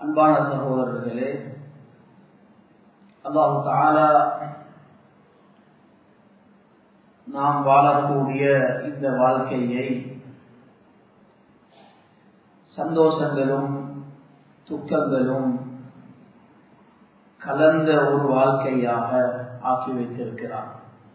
அன்பான சகோதரர்களே அல்லாஹு தாலா நாம் வாழக்கூடிய இந்த வாழ்க்கையை சந்தோஷங்களும் துக்கங்களும் கலந்த ஒரு வாழ்க்கையாக ஆக்கி வைத்திருக்கிறார்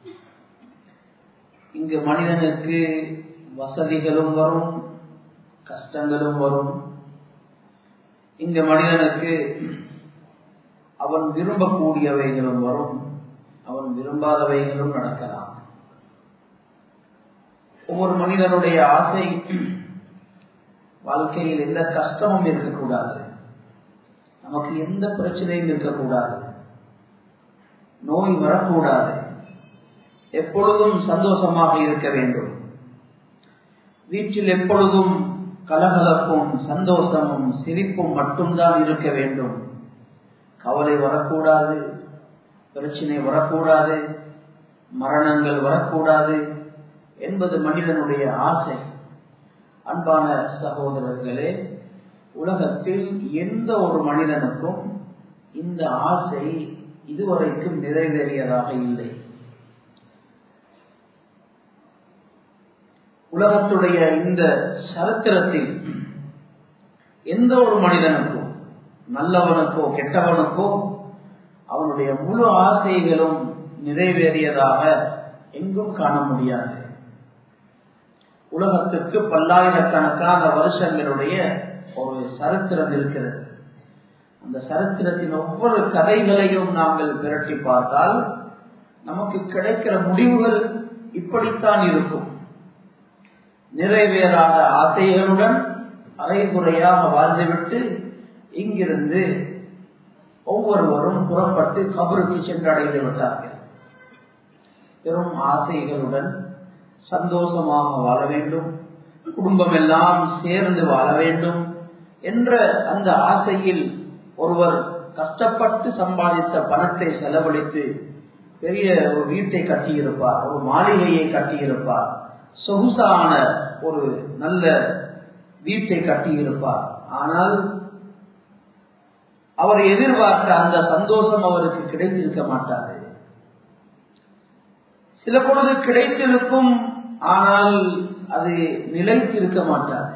இங்கு மனிதனுக்கு வசதிகளும் வரும் கஷ்டங்களும் வரும் இங்கு மனிதனுக்கு அவன் விரும்பக்கூடியவைகளும் வரும் அவன் விரும்பாதவைகளும் நடக்கலாம் ஒவ்வொரு மனிதனுடைய ஆசை வாழ்க்கையில் எந்த கஷ்டமும் இருக்கக்கூடாது நமக்கு எந்த பிரச்சனையும் இருக்கக்கூடாது நோய் வரக்கூடாது எப்பொழுதும் சந்தோஷமாக இருக்க வேண்டும் வீட்டில் எப்பொழுதும் கலகலப்பும் சந்தோஷமும் சிரிப்பும் மட்டும்தான் இருக்க வேண்டும் கவலை வரக்கூடாது பிரச்சனை வரக்கூடாது மரணங்கள் வரக்கூடாது என்பது மனிதனுடைய ஆசை அன்பான சகோதரர்களே உலகத்தில் எந்த ஒரு மனிதனுக்கும் இந்த ஆசை இதுவரைக்கும் நிறைவேறியதாக இல்லை உலகத்துடைய இந்த சரித்திரத்தில் எந்த ஒரு மனிதனுக்கும் நல்லவனுக்கோ கெட்டவனுக்கோ அவனுடைய முழு ஆசைகளும் நிறைவேறியதாக எங்கும் காண முடியாது உலகத்துக்கு பல்லாயிரக்கணக்கான வருஷங்களுடைய ஒரு சரித்திரம் இருக்கிறது அந்த சரித்திரத்தின் ஒவ்வொரு கதைகளையும் நாங்கள் விரட்டி பார்த்தால் நமக்கு கிடைக்கிற முடிவுகள் இப்படித்தான் இருக்கும் நிறைவேறாத ஆசைகளுடன் அரைகுறையாக வாழ்ந்துவிட்டு இங்கிருந்து ஒவ்வொருவரும் புறப்பட்டு கபருக்கு சென்றடைந்து விட்டார்கள் பெரும் ஆசைகளுடன் சந்தோஷமாக வாழ வேண்டும் குடும்பம் எல்லாம் சேர்ந்து வாழ வேண்டும் என்ற அந்த ஆசையில் ஒருவர் கஷ்டப்பட்டு சம்பாதித்த பணத்தை செலவழித்து பெரிய ஒரு வீட்டை கட்டியிருப்பார் ஒரு மாளிகையை கட்டியிருப்பார் சொகுசான ஒரு நல்ல வீட்டை கட்டியிருப்பார் ஆனால் அவர் எதிர்பார்த்த அந்த சந்தோஷம் அவருக்கு கிடைத்திருக்க மாட்டாது சில பொழுது கிடைத்திருக்கும் ஆனால் அது நிலைத்திருக்க மாட்டாது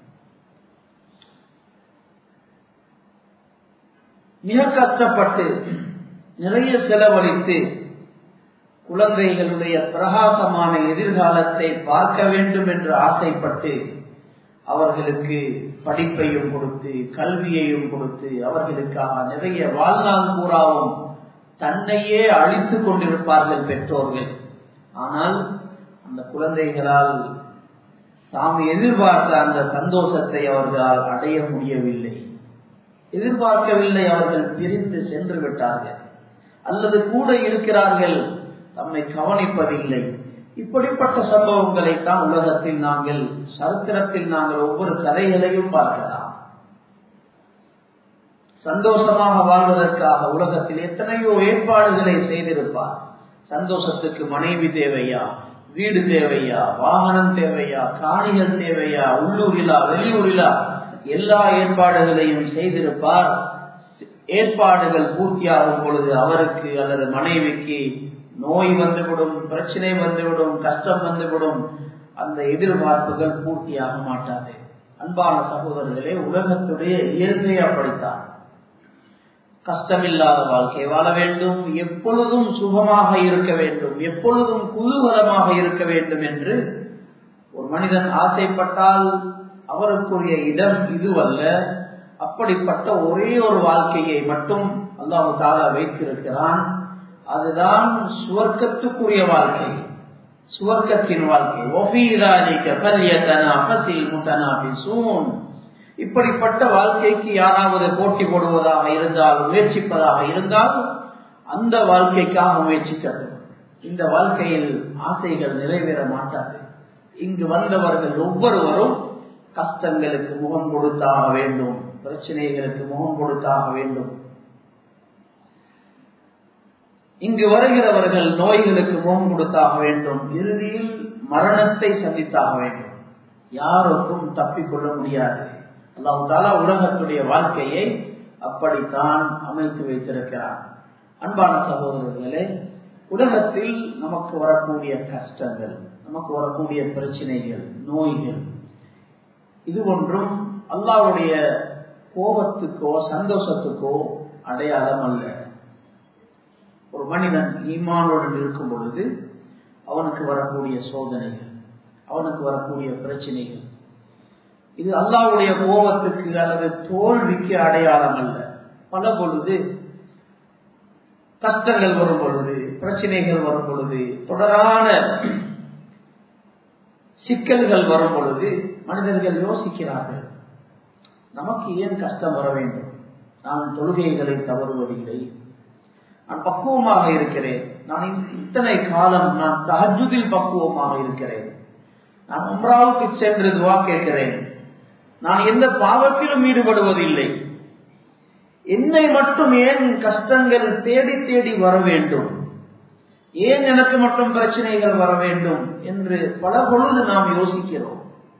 மிக கஷ்டப்பட்டு நிறைய செலவழித்து குழந்தைகளுடைய பிரகாசமான எதிர்காலத்தை பார்க்க வேண்டும் என்று ஆசைப்பட்டு அவர்களுக்கு படிப்பையும் கொடுத்து கல்வியையும் கொடுத்து அவர்களுக்காக நிறைய வாழ்நாள் பூராவும் தன்னையே அழித்துக் கொண்டிருப்பார்கள் பெற்றோர்கள் ஆனால் அந்த குழந்தைகளால் தாம் எதிர்பார்த்த அந்த சந்தோஷத்தை அவர்களால் அடைய முடியவில்லை எதிர்பார்க்கவில்லை அவர்கள் பிரிந்து சென்று விட்டார்கள் அல்லது கூட இருக்கிறார்கள் தம்மை கவனிப்பதில்லை இப்படிப்பட்ட சம்பவங்களை தான் உலகத்தில் நாங்கள் சரித்திரத்தில் நாங்கள் ஒவ்வொரு கதைகளையும் பார்க்கலாம் சந்தோஷமாக வாழ்வதற்காக உலகத்தில் எத்தனையோ ஏற்பாடுகளை செய்திருப்பார் சந்தோஷத்துக்கு மனைவி தேவையா வீடு தேவையா வாகனம் தேவையா காணிகள் தேவையா உள்ளூரிலா வெளியூரிலா எல்லா ஏற்பாடுகளையும் செய்திருப்பார் ஏற்பாடுகள் பூர்த்தியாகும் பொழுது அவருக்கு அல்லது மனைவிக்கு நோய் வந்துவிடும் பிரச்சனை வந்துவிடும் கஷ்டம் வந்துவிடும் அந்த எதிர்பார்ப்புகள் பூர்த்தியாக மாட்டாது அன்பான சகோதரர்களே உலகத்துடைய இயற்கையை அப்படித்தான் கஷ்டமில்லாத வாழ்க்கை வாழ வேண்டும் எப்பொழுதும் சுகமாக இருக்க வேண்டும் எப்பொழுதும் குதூகலமாக இருக்க வேண்டும் என்று ஒரு மனிதன் ஆசைப்பட்டால் அவருக்குரிய இடம் இதுவல்ல அப்படிப்பட்ட ஒரே ஒரு வாழ்க்கையை மட்டும் அல்லாஹு தாலா வைத்திருக்கிறான் அதுதான் சுவர்க்கத்துக்குரிய வாழ்க்கை சுவர்க்கத்தின் வாழ்க்கை இப்படிப்பட்ட வாழ்க்கைக்கு யாராவது போட்டி போடுவதாக இருந்தால் முயற்சிப்பதாக இருந்தால் அந்த வாழ்க்கைக்காக முயற்சிக்கிறது இந்த வாழ்க்கையில் ஆசைகள் நிறைவேற மாட்டாது இங்கு வந்தவர்கள் ஒவ்வொருவரும் கஷ்டங்களுக்கு முகம் கொடுத்தாக வேண்டும் பிரச்சனைகளுக்கு முகம் கொடுத்தாக வேண்டும் இங்கு வருகிறவர்கள் நோய்களுக்கு முகம் கொடுத்தாக வேண்டும் இறுதியில் மரணத்தை சந்தித்தாக வேண்டும் யாருக்கும் தப்பிக்கொள்ள முடியாது அல்லாஹால உலகத்துடைய வாழ்க்கையை அப்படித்தான் அமைத்து வைத்திருக்கிறான் அன்பான சகோதரர்களே உலகத்தில் நமக்கு வரக்கூடிய கஷ்டங்கள் நமக்கு வரக்கூடிய பிரச்சனைகள் நோய்கள் இது ஒன்றும் அல்லாவுடைய கோபத்துக்கோ சந்தோஷத்துக்கோ அடையாளம் அல்ல ஒரு மனிதன் ஈமானுடன் இருக்கும் பொழுது அவனுக்கு வரக்கூடிய சோதனைகள் அவனுக்கு வரக்கூடிய பிரச்சனைகள் இது அல்லாவுடைய கோபத்துக்கு அல்லது தோல்விக்கு அடையாளம் அல்ல பல பொழுது கஷ்டங்கள் வரும் பொழுது பிரச்சனைகள் வரும் பொழுது தொடரான சிக்கல்கள் வரும் பொழுது மனிதர்கள் யோசிக்கிறார்கள் நமக்கு ஏன் கஷ்டம் வர வேண்டும் நான் தொழுகைகளை தவறுவதில்லை நான் பக்குவமாக இருக்கிறேன் நான் இத்தனை காலம் நான் தஹஜுதில் பக்குவமாக இருக்கிறேன் நான் உம்ராவுக்கு சென்று துவா கேட்கிறேன் நான் எந்த பாவத்திலும் ஈடுபடுவதில்லை என்னை மட்டும் ஏன் கஷ்டங்கள் தேடி தேடி வர வேண்டும் ஏன் எனக்கு மட்டும் பிரச்சனைகள் வர வேண்டும் என்று பல பொழுது நாம் யோசிக்கிறோம்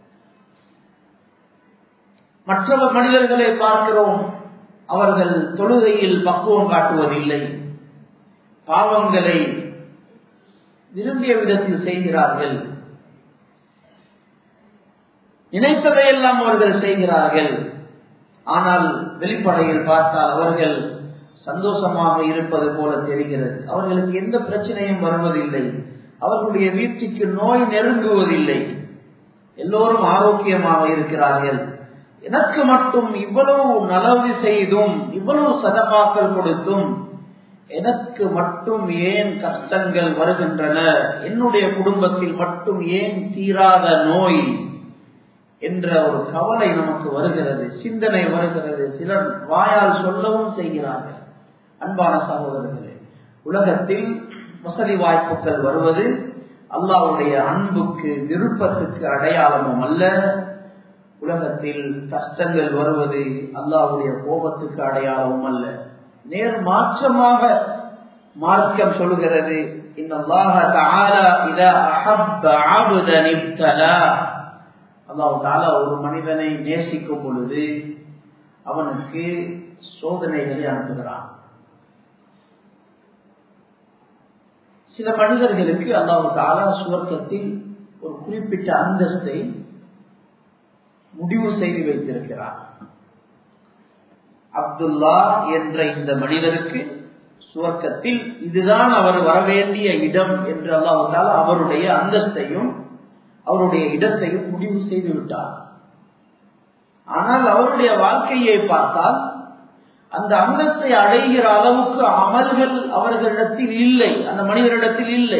மற்ற மனிதர்களை பார்க்கிறோம் அவர்கள் தொழுகையில் பக்குவம் காட்டுவதில்லை பாவங்களை விரும்பிய விதத்தில் செய்கிறார்கள் நினைத்ததையெல்லாம் அவர்கள் செய்கிறார்கள் ஆனால் வெளிப்படையில் பார்த்தால் அவர்கள் சந்தோஷமாக இருப்பது போல தெரிகிறது அவர்களுக்கு எந்த பிரச்சனையும் வருவதில்லை அவர்களுடைய வீட்டுக்கு நோய் நெருங்குவதில்லை எல்லோரும் ஆரோக்கியமாக இருக்கிறார்கள் எனக்கு மட்டும் இவ்வளவு நலவு செய்தும் இவ்வளவு சதமாக்கல் கொடுத்தும் எனக்கு மட்டும் ஏன் கஷ்டங்கள் வருகின்றன என்னுடைய குடும்பத்தில் மட்டும் ஏன் தீராத நோய் என்ற ஒரு கவலை நமக்கு வருகிறது சிந்தனை வருகிறது சிலர் வாயால் சொல்லவும் செய்கிறார்கள் அன்பான சகோதரர்களே உலகத்தில் வசதி வாய்ப்புகள் வருவது அல்லாவுடைய அன்புக்கு விருப்பத்துக்கு அடையாளமும் அல்ல உலகத்தில் கஷ்டங்கள் வருவது அல்லாவுடைய கோபத்துக்கு அடையாளமும் அல்ல நேர் மாற்றமாக மார்க்கம் சொல்கிறது அல்லாஹால ஒரு மனிதனை நேசிக்கும் பொழுது அவனுக்கு சோதனைகளை அனுப்புகிறான் சில மனிதர்களுக்கு அல்லாஹு தாலா சுவர்க்கத்தில் ஒரு குறிப்பிட்ட அந்தஸ்தை முடிவு செய்து வைத்திருக்கிறார் அப்துல்லா என்ற இந்த மனிதருக்கு சுவர்க்கத்தில் இதுதான் அவர் வரவேண்டிய இடம் என்று அல்லாஹால அவருடைய அந்தஸ்தையும் அவருடைய இடத்தையும் முடிவு செய்து விட்டார் ஆனால் அவருடைய வாழ்க்கையை பார்த்தால் அந்த அந்தஸ்தை அடைகிற அளவுக்கு அமல்கள் அவர்களிடத்தில் இல்லை அந்த மனிதரிடத்தில் இல்லை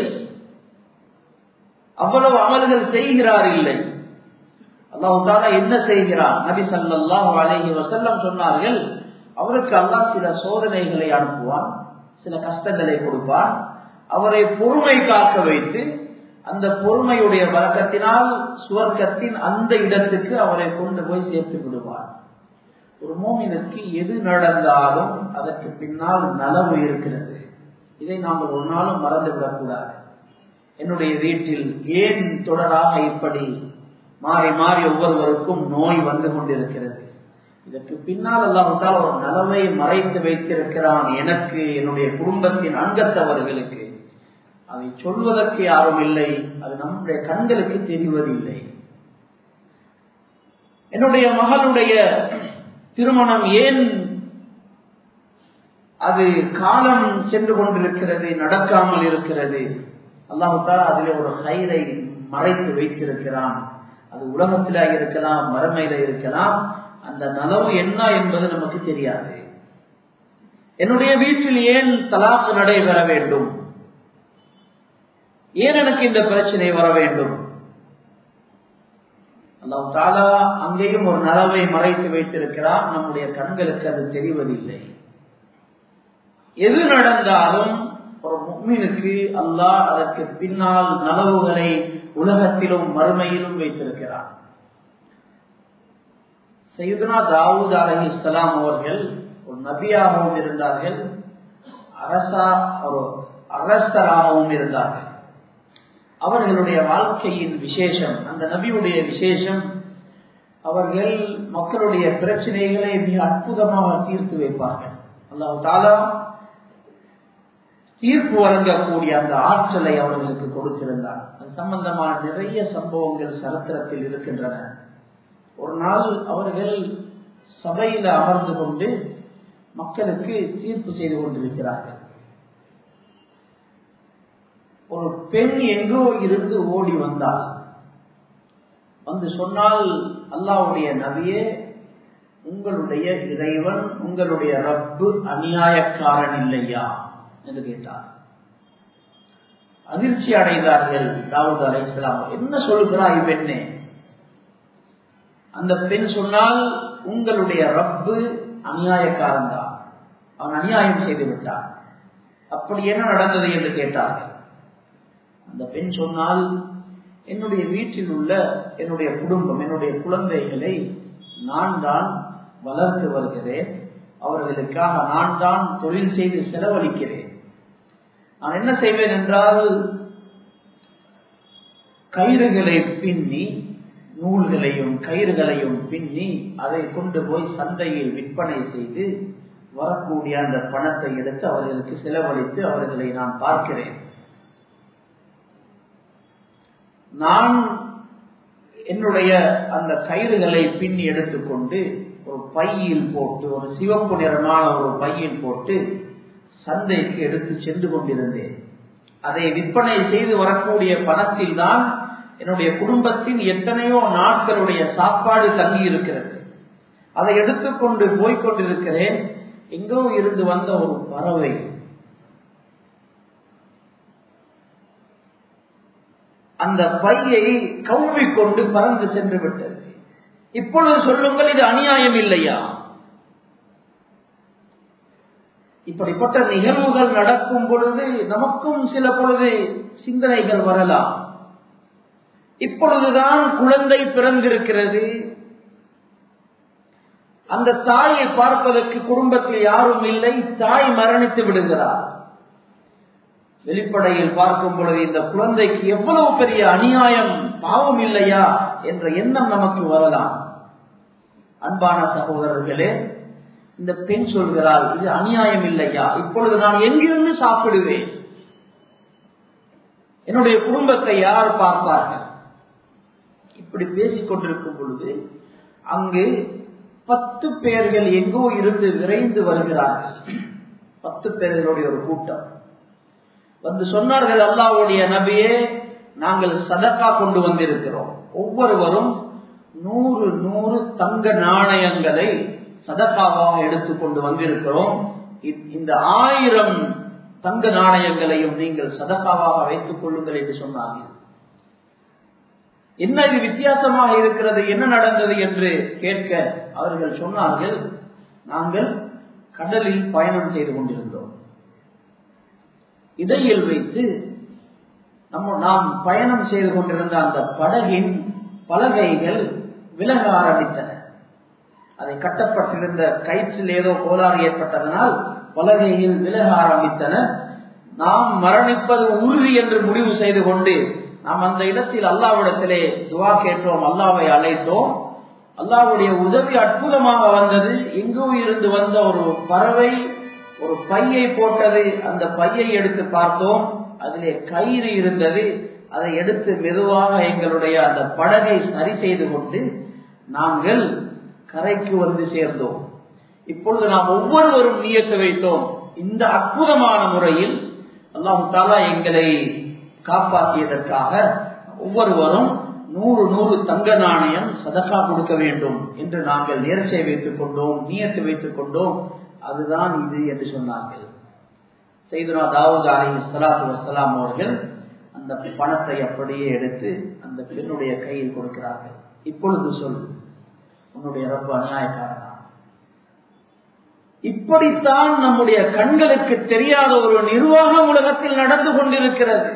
அவ்வளவு அமல்கள் செய்கிறார் இல்லை அல்லாஹால என்ன செய்கிறார் நபி சல்லாஹ் அலஹி வசல்லம் சொன்னார்கள் அவருக்கு அல்லாஹ் சில சோதனைகளை அனுப்புவான் சில கஷ்டங்களை கொடுப்பான் அவரை பொறுமை காக்க வைத்து அந்த பொறுமையுடைய வழக்கத்தினால் சுவர்க்கத்தின் அந்த இடத்துக்கு அவரை கொண்டு போய் சேர்த்து விடுவார் ஒரு மோமினுக்கு எது நடந்தாலும் அதற்கு பின்னால் நலவு இருக்கிறது இதை நாங்கள் ஒரு நாளும் மறந்துவிடக்கூடாது என்னுடைய வீட்டில் ஏன் தொடராக இப்படி மாறி மாறி ஒவ்வொருவருக்கும் நோய் வந்து கொண்டிருக்கிறது இதற்கு பின்னால் அல்லாவிட்டால் ஒரு நலவை மறைத்து வைத்திருக்கிறான் எனக்கு என்னுடைய குடும்பத்தின் அங்கத்தவர்களுக்கு அதை சொல்வதற்கு யாரும் இல்லை அது நம்முடைய கண்களுக்கு தெரிவதில்லை என்னுடைய மகளுடைய திருமணம் ஏன் அது காலம் சென்று கொண்டிருக்கிறது நடக்காமல் இருக்கிறது அல்லாஹால அதிலே ஒரு கயிறை மறைத்து வைத்திருக்கிறான் அது உலகத்தில இருக்கலாம் மறுமையில இருக்கலாம் அந்த நலவு என்ன என்பது நமக்கு தெரியாது என்னுடைய வீட்டில் ஏன் தலாக்கு நடைபெற வேண்டும் ஏன் எனக்கு இந்த பிரச்சனை வர வேண்டும் அல்லாஹ் தாலா அங்கேயும் ஒரு நலவை மறைத்து வைத்திருக்கிறார் நம்முடைய கண்களுக்கு அது தெரிவதில்லை எது நடந்தாலும் ஒரு முக்மீனுக்கு அல்லாஹ் அதற்கு பின்னால் நலவுகளை உலகத்திலும் மறுமையிலும் வைத்திருக்கிறார் சையுதனா தாவூத் அலஹி இஸ்லாம் அவர்கள் ஒரு நபியாகவும் இருந்தார்கள் அரசா ஒரு அரசராகவும் இருந்தார்கள் அவர்களுடைய வாழ்க்கையின் விசேஷம் அந்த நபியுடைய விசேஷம் அவர்கள் மக்களுடைய பிரச்சனைகளை மிக அற்புதமாக தீர்த்து வைப்பார்கள் அல்லாஹு தாலா தீர்ப்பு வழங்கக்கூடிய அந்த ஆற்றலை அவர்களுக்கு கொடுத்திருந்தார் அது சம்பந்தமான நிறைய சம்பவங்கள் சரித்திரத்தில் இருக்கின்றன ஒரு நாள் அவர்கள் சபையில அமர்ந்து கொண்டு மக்களுக்கு தீர்ப்பு செய்து கொண்டிருக்கிறார்கள் ஒரு பெண் எங்கோ இருந்து ஓடி வந்தால் வந்து சொன்னால் அல்லாவுடைய நபியே உங்களுடைய இறைவன் உங்களுடைய ரப்பு அநியாயக்காரன் இல்லையா என்று கேட்டார் அதிர்ச்சி அடைந்தார்கள் தாவூத் அலைசலாம் என்ன சொல்கிறாய் பெண்ணே அந்த பெண் சொன்னால் உங்களுடைய ரப்பு அநியாயக்காரன் தான் அவன் அநியாயம் செய்து விட்டான் அப்படி என்ன நடந்தது என்று கேட்டார்கள் அந்த பெண் சொன்னால் என்னுடைய வீட்டில் உள்ள என்னுடைய குடும்பம் என்னுடைய குழந்தைகளை நான் தான் வளர்த்து வருகிறேன் அவர்களுக்காக நான் தான் தொழில் செய்து செலவழிக்கிறேன் நான் என்ன செய்வேன் என்றால் கயிறுகளை பின்னி நூல்களையும் கயிறுகளையும் பின்னி அதை கொண்டு போய் சந்தையில் விற்பனை செய்து வரக்கூடிய அந்த பணத்தை எடுத்து அவர்களுக்கு செலவழித்து அவர்களை நான் பார்க்கிறேன் நான் என்னுடைய அந்த கயிறுகளை பின்னி எடுத்துக்கொண்டு ஒரு பையில் போட்டு ஒரு சிவப்பு நிறமான ஒரு பையில் போட்டு சந்தைக்கு எடுத்து சென்று கொண்டிருந்தேன் அதை விற்பனை செய்து வரக்கூடிய பணத்தில் தான் என்னுடைய குடும்பத்தின் எத்தனையோ நாட்களுடைய சாப்பாடு தங்கி இருக்கிறது அதை எடுத்துக்கொண்டு போய்கொண்டிருக்கிறேன் எங்கோ இருந்து வந்த ஒரு பறவை அந்த பையை கவ்விக்கொண்டு பறந்து சென்று விட்டது இப்பொழுது சொல்லுங்கள் இது அநியாயம் இல்லையா இப்படிப்பட்ட நிகழ்வுகள் நடக்கும் பொழுது நமக்கும் சில பொழுது சிந்தனைகள் வரலாம் இப்பொழுதுதான் குழந்தை பிறந்திருக்கிறது அந்த தாயை பார்ப்பதற்கு குடும்பத்தில் யாரும் இல்லை தாய் மரணித்து விடுகிறார் வெளிப்படையில் பார்க்கும் பொழுது இந்த குழந்தைக்கு எவ்வளவு பெரிய அநியாயம் பாவம் இல்லையா என்ற எண்ணம் நமக்கு வரலாம் அன்பான சகோதரர்களே இந்த பெண் சொல்கிறாள் இது அநியாயம் இல்லையா இப்பொழுது நான் எங்கிருந்து சாப்பிடுவேன் என்னுடைய குடும்பத்தை யார் பார்ப்பார்கள் இப்படி பேசிக் கொண்டிருக்கும் பொழுது அங்கு பத்து பேர்கள் எங்கோ இருந்து விரைந்து வருகிறார்கள் பத்து பேர்களுடைய ஒரு கூட்டம் வந்து சொன்னார்கள் அல்லாவுடைய நபியே நாங்கள் சதக்கா கொண்டு வந்திருக்கிறோம் ஒவ்வொருவரும் நூறு நூறு தங்க நாணயங்களை சதக்காவாக எடுத்துக்கொண்டு வந்திருக்கிறோம் இந்த ஆயிரம் தங்க நாணயங்களையும் நீங்கள் சதக்காவாக வைத்துக் கொள்ளுங்கள் என்று சொன்னார்கள் என்ன இது வித்தியாசமாக இருக்கிறது என்ன நடந்தது என்று கேட்க அவர்கள் சொன்னார்கள் நாங்கள் கடலில் பயணம் செய்து கொண்டிருந்தோம் இடையில் வைத்து நம்ம நாம் பயணம் செய்து கொண்டிருந்த அந்த படகின் பலகைகள் விலக ஆரம்பித்தன அதை கட்டப்பட்டிருந்த கயிற்றில் ஏதோ கோளாறு ஏற்பட்டதனால் பலகைகள் விலக ஆரம்பித்தன நாம் மரணிப்பது உறுதி என்று முடிவு செய்து கொண்டு நாம் அந்த இடத்தில் அல்லாவிடத்திலே துவா கேட்டோம் அல்லாவை அழைத்தோம் அல்லாவுடைய உதவி அற்புதமாக வந்தது எங்கோ இருந்து வந்த ஒரு பறவை ஒரு பையை போட்டது அந்த பையை எடுத்து பார்த்தோம் அதிலே கயிறு இருந்தது அதை எடுத்து மெதுவாக எங்களுடைய அந்த படகை சரி செய்து கொண்டு நாங்கள் கரைக்கு வந்து சேர்ந்தோம் இப்பொழுது நாம் ஒவ்வொருவரும் நியத்து வைத்தோம் இந்த அற்புதமான முறையில் அல்லாஹு தாலா எங்களை காப்பாற்றியதற்காக ஒவ்வொருவரும் நூறு நூறு தங்க நாணயம் சதக்கா கொடுக்க வேண்டும் என்று நாங்கள் நேர்ச்சை வைத்துக் கொண்டோம் நியத்து வைத்துக் கொண்டோம் அதுதான் இது என்று சொன்னார்கள் செய்துனா தாவூத் அலி சலாத்து வசலாம் அவர்கள் அந்த பணத்தை அப்படியே எடுத்து அந்த பெண்ணுடைய கையில் கொடுக்கிறார்கள் இப்பொழுது சொல் உன்னுடைய ரப்ப அநியாயக்காரனா இப்படித்தான் நம்முடைய கண்களுக்கு தெரியாத ஒரு நிர்வாகம் உலகத்தில் நடந்து கொண்டிருக்கிறது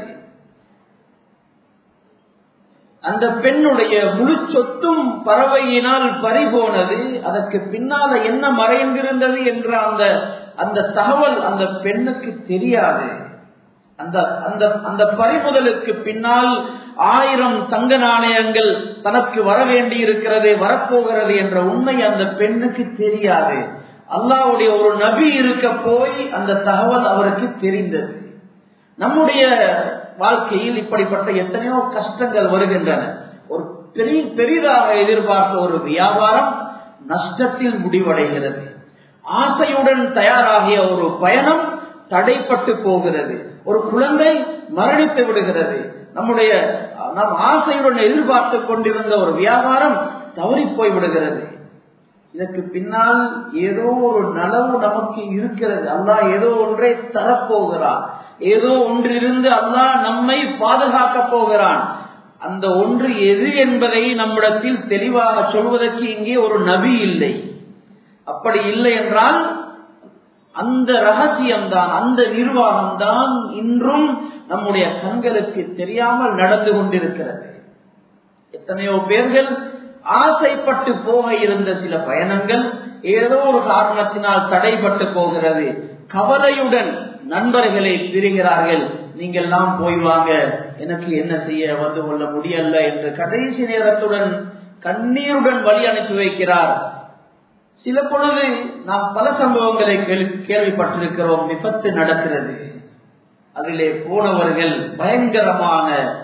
அந்த பெண்ணுடைய முழு சொத்தும் பறவையினால் பறிபோனது அதற்கு பின்னால என்ன மறைந்திருந்தது என்ற அந்த அந்த தகவல் அந்த பெண்ணுக்கு தெரியாது அந்த அந்த அந்த பறிமுதலுக்கு பின்னால் ஆயிரம் தங்க நாணயங்கள் தனக்கு வர வேண்டி இருக்கிறது வரப்போகிறது என்ற உண்மை அந்த பெண்ணுக்கு தெரியாது அல்லாவுடைய ஒரு நபி இருக்க போய் அந்த தகவல் அவருக்கு தெரிந்தது நம்முடைய வாழ்க்கையில் இப்படிப்பட்ட எத்தனையோ கஷ்டங்கள் வருகின்றன ஒரு பெரிய பெரிதாக எதிர்பார்த்த ஒரு வியாபாரம் நஷ்டத்தில் முடிவடைகிறது ஆசையுடன் தயாராகிய ஒரு பயணம் தடைப்பட்டு போகிறது ஒரு குழந்தை மரணித்து விடுகிறது நம்முடைய நாம் ஆசையுடன் எதிர்பார்த்து கொண்டிருந்த ஒரு வியாபாரம் தவறி போய் விடுகிறது இதற்கு பின்னால் ஏதோ ஒரு நலவு நமக்கு இருக்கிறது அல்லாஹ் ஏதோ ஒன்றை தரப்போகிறான் ஏதோ ஒன்றிலிருந்து அல்லாஹ் நம்மை பாதுகாக்க போகிறான் அந்த ஒன்று எது என்பதை நம்மிடத்தில் தெளிவாக சொல்வதற்கு இங்கே ஒரு நபி இல்லை அப்படி இல்லை என்றால் அந்த ரகசியம்தான் அந்த நிர்வாகம் தான் இன்றும் நம்முடைய கண்களுக்கு தெரியாமல் நடந்து கொண்டிருக்கிறது எத்தனையோ பேர்கள் ஆசைப்பட்டு போக இருந்த சில பயணங்கள் ஏதோ ஒரு காரணத்தினால் தடைப்பட்டு போகிறது கவலையுடன் நண்பர்களை பிரிகிறார்கள் நீங்கள் எல்லாம் போய் வாங்க எனக்கு என்ன செய்ய வந்து கொள்ள முடியல என்று கடைசி நேரத்துடன் கண்ணீருடன் வழி அனுப்பி வைக்கிறார் சில பொழுது நாம் பல சம்பவங்களை கேள்விப்பட்டிருக்கிறோம் விபத்து நடக்கிறது அதிலே போனவர்கள் பயங்கரமான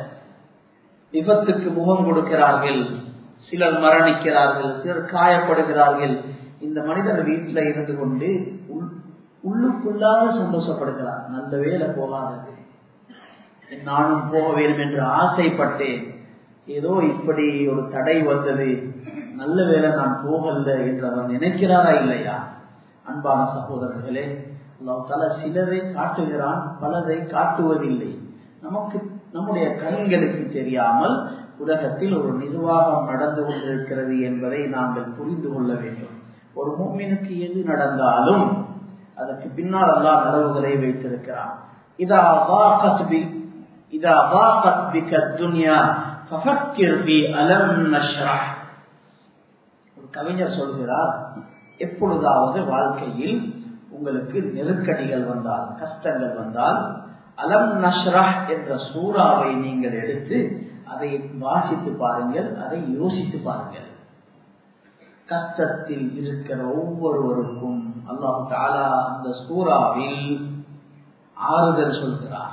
விபத்துக்கு முகம் கொடுக்கிறார்கள் சிலர் மரணிக்கிறார்கள் சிலர் காயப்படுகிறார்கள் இந்த மனிதர் வீட்டில் இருந்து கொண்டு உள்ளுக்குள்ளாக சந்தோஷப்படுகிறார் நல்ல வேலை போகாதது நானும் போக வேண்டும் என்று ஆசைப்பட்டேன் ஏதோ இப்படி ஒரு தடை வந்தது நல்ல வேலை நான் போகல என்று அவர் நினைக்கிறாரா இல்லையா அன்பான சகோதரர்களே அல்லாஹால சிலரை காட்டுகிறான் பலரை காட்டுவதில்லை நமக்கு நம்முடைய கண்களுக்கு தெரியாமல் உலகத்தில் ஒரு நிர்வாகம் நடந்து கொண்டிருக்கிறது என்பதை நாங்கள் புரிந்து கொள்ள வேண்டும் ஒரு மூமினுக்கு எது நடந்தாலும் அதற்கு பின்னால் அல்லா நலவுகளை வைத்திருக்கிறான் இதா வாகத் இதா வாகத் பிக துன்யா ஃபஃபக்கிர் பி அலம் நஷ்ரஹ் ஒரு கவிஞர் சொல்கிறார் எப்பொழுதாவது வாழ்க்கையில் உங்களுக்கு நெருக்கடிகள் வந்தால் கஷ்டங்கள் வந்தால் அலம் நஷ்ரஹ் என்ற சூறாவை நீங்கள் எடுத்து அதை வாசித்து பாருங்கள் அதை யோசித்து பாருங்கள் கஷ்டத்தில் இருக்கிற ஒவ்வொருவருக்கும் அல்லாஹு தாலா அந்த சூறாவில் ஆறுதல் சொல்கிறார்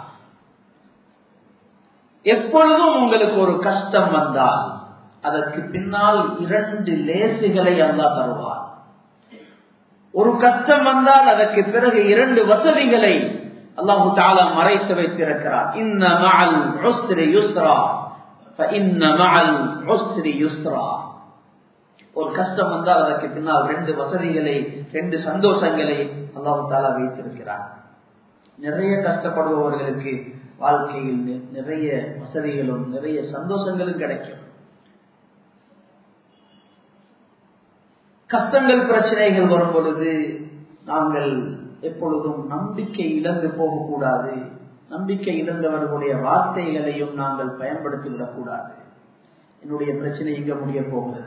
எப்பொழுதும் உங்களுக்கு ஒரு கஷ்டம் வந்தால் அதற்கு பின்னால் இரண்டு லேசுகளை அல்லா தருவார் ஒரு கஷ்டம் வந்தால் அதற்கு பிறகு இரண்டு வசதிகளை அல்லாஹு தாலா மறைத்து வைத்திருக்கிறார் இன்ன மஅல் உஸ்ரி யுஸ்ரா இன்ன மஅல் உஸ்ரி யுஸ்ரா ஒரு கஷ்டம் வந்தால் அதற்கு பின்னால் ரெண்டு வசதிகளை ரெண்டு சந்தோஷங்களை அல்லாஹு தாலா வைத்திருக்கிறார் நிறைய கஷ்டப்படுபவர்களுக்கு வாழ்க்கையில் நிறைய வசதிகளும் நிறைய சந்தோஷங்களும் கிடைக்கும் கஷ்டங்கள் பிரச்சனைகள் வரும் பொழுது நாங்கள் எப்பொழுதும் நம்பிக்கை இழந்து போகக்கூடாது நம்பிக்கை இழந்தவர்களுடைய வார்த்தைகளையும் நாங்கள் பயன்படுத்தி விடக்கூடாது என்னுடைய பிரச்சனை இங்க முடிய போகிறது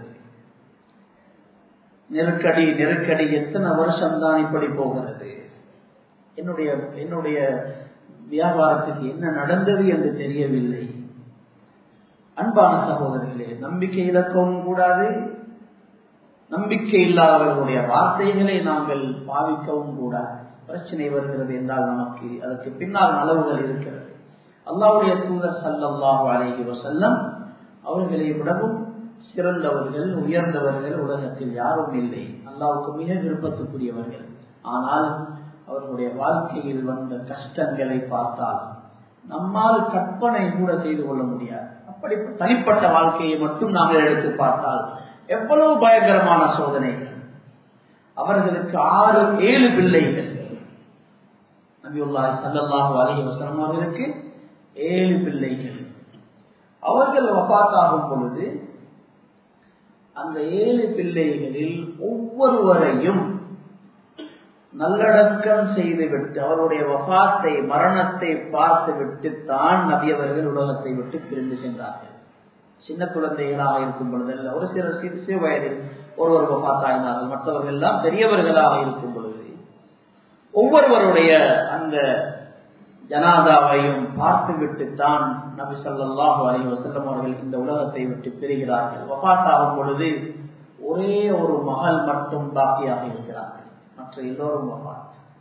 நெருக்கடி நெருக்கடி எத்தனை வருஷம் தான் இப்படி போகிறது என்னுடைய என்னுடைய வியாபாரத்துக்கு என்ன நடந்தது என்று தெரியவில்லை அன்பான சகோதரர்களே நம்பிக்கை இழக்கவும் கூடாது நம்பிக்கை இல்லாதவர்களுடைய வார்த்தைகளை நாங்கள் பாவிக்கவும் கூடாது பிரச்சனை வருகிறது என்றால் நமக்கு அதற்கு பின்னால் நலவுகள் இருக்கிறது அல்லாவுடைய தூதர் சல்லாஹு அலைஹி வசல்லம் அவர்களை விடவும் சிறந்தவர்கள் உயர்ந்தவர்கள் உலகத்தில் யாரும் இல்லை அல்லாவுக்கு மிக விருப்பத்துக்குரியவர்கள் ஆனால் அவர்களுடைய வாழ்க்கையில் வந்த கஷ்டங்களை பார்த்தால் நம்மால் கற்பனை கூட செய்து கொள்ள முடியாது அப்படி தனிப்பட்ட வாழ்க்கையை மட்டும் நாங்கள் எடுத்து பார்த்தால் எவ்வளவு பயங்கரமான சோதனைகள் அவர்களுக்கு ஆறு ஏழு பிள்ளைகள் நபியுல்லாஹி சல்லல்லாஹு அலைஹி வஸல்லம் அவர்களுக்கு ஏழு பிள்ளைகள் அவர்கள் வபாத்தாகும் பொழுது அந்த ஏழு பிள்ளைகளில் ஒவ்வொருவரையும் நல்லடக்கம் செய்துவிட்டு அவருடைய வபாத்தை மரணத்தை பார்த்து விட்டு தான் நபியவர்கள் உலகத்தை விட்டு பிரிந்து சென்றார்கள் சின்ன குழந்தைகளாக இருக்கும் பொழுது ஒரு சில சிறு சிறு வயதில் ஒருவர் வபாத்தாயினார்கள் மற்றவர்கள் எல்லாம் பெரியவர்களாக இருக்கும் பொழுது ஒவ்வொருவருடைய அந்த ஜனாதாவையும் பார்த்து விட்டுத்தான் நபி சொல்லாஹு அலி வசல்லம் அவர்கள் இந்த உலகத்தை விட்டு பெறுகிறார்கள் வபாத்தாகும் பொழுது ஒரே ஒரு மகள் மட்டும் பாக்கியாக இருக்கிறார்கள் மற்ற எல்லோரும் வபாத்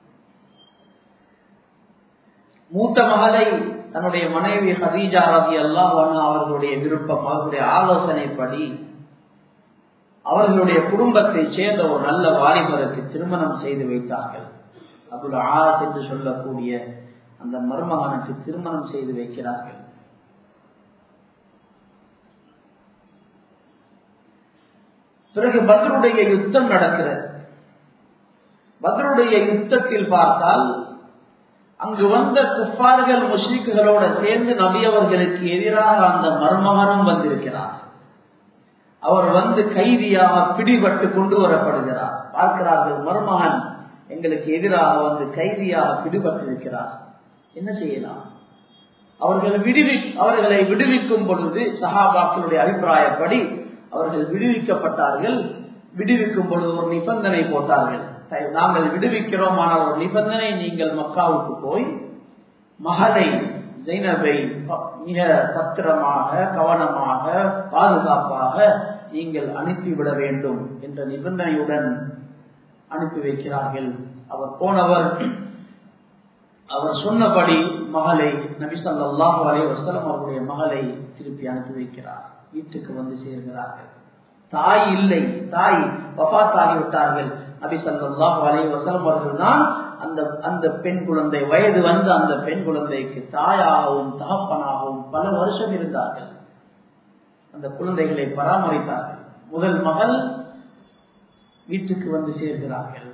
மூத்த மகளை தன்னுடைய மனைவி ஹதீஜா ரவி அல்லாஹ் அவர்களுடைய விருப்பம் அவர்களுடைய ஆலோசனைப்படி அவர்களுடைய குடும்பத்தை சேர்ந்த ஒரு நல்ல வாலிபருக்கு திருமணம் செய்து வைத்தார்கள் அபுல் ஆஸ் என்று சொல்லக்கூடிய அந்த மருமகனுக்கு திருமணம் செய்து வைக்கிறார்கள் பிறகு பத்ருடைய யுத்தம் நடக்கிறது பத்ருடைய யுத்தத்தில் பார்த்தால் அங்கு வந்த குப்பார்கள் முஸ்லிக்குகளோட சேர்ந்து நபியவர்களுக்கு எதிராக அந்த மருமகனும் வந்திருக்கிறார் அவர் வந்து கைதியாக பிடிபட்டு கொண்டு வரப்படுகிறார் பார்க்கிறார்கள் மருமகன் எங்களுக்கு எதிராக வந்து கைதியாக பிடிபட்டிருக்கிறார் என்ன செய்யலாம் அவர்கள் விடுவி அவர்களை விடுவிக்கும் பொழுது சஹாபாக்களுடைய அபிப்பிராயப்படி அவர்கள் விடுவிக்கப்பட்டார்கள் விடுவிக்கும் பொழுது ஒரு நிபந்தனை போட்டார்கள் நாங்கள் விடுவிக்கிறோம் ஆனால் ஒரு நிபந்தனை நீங்கள் மக்காவுக்கு போய் மகளை ஜைனபை மிக பத்திரமாக கவனமாக பாதுகாப்பாக நீங்கள் அனுப்பிவிட வேண்டும் என்ற நிபந்தனையுடன் அனுப்பி வைக்கிறார்கள் அவர் போனவர் அவர் சொன்னபடி மகளை நபிசல்லாஹு அலே வசலம் அவருடைய மகளை திருப்பி அனுப்பி வைக்கிறார் வீட்டுக்கு வந்து சேர்கிறார்கள் தாய் இல்லை தாய் வபாத்தாகிவிட்டார்கள் நபி சல்லாஹு அலே வசலம் அவர்கள் தான் அந்த அந்த பெண் குழந்தை வயது வந்து அந்த பெண் குழந்தைக்கு தாயாகவும் தகப்பனாகவும் பல வருஷம் இருந்தார்கள் அந்த குழந்தைகளை பராமரித்தார்கள் முதல் மகள் வீட்டுக்கு வந்து சேர்கிறார்கள்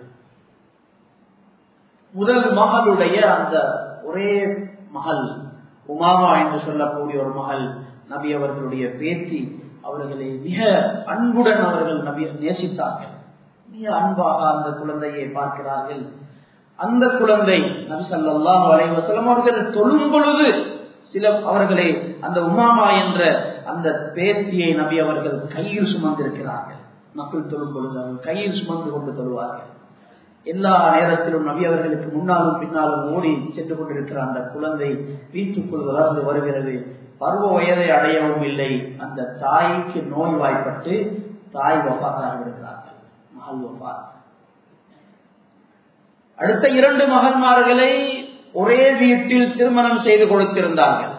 முதல் மகளுடைய அந்த ஒரே மகள் உமாமா என்று சொல்லக்கூடிய ஒரு மகள் நபி அவர்களுடைய பேத்தி அவர்களை மிக அன்புடன் அவர்கள் நபி நேசித்தார்கள் மிக அன்பாக அந்த குழந்தையை பார்க்கிறார்கள் அந்த குழந்தை நபி சல்லாஹ் அலைவசலம் அவர்கள் தொழும் பொழுது சில அவர்களை அந்த உமாமா என்ற அந்த பேத்தியை நபி அவர்கள் கையில் சுமந்திருக்கிறார்கள் மக்கள் தொழும் பொழுது அவர்கள் கையில் சுமந்து கொண்டு தொழுவார்கள் எல்லா நேரத்திலும் நபி அவர்களுக்கு முன்னாலும் பின்னாலும் ஓடி சென்று கொண்டிருக்கிற அந்த குழந்தை வீட்டுக்குள் வளர்ந்து வருகிறது பருவ வயதை அடையவும் இல்லை அந்த தாய்க்கு நோய் வாய்ப்பட்டு தாய் வபாத்தாக விடுகிறார்கள் மகள் வபாத் அடுத்த இரண்டு மகன்மார்களை ஒரே வீட்டில் திருமணம் செய்து கொடுத்திருந்தார்கள்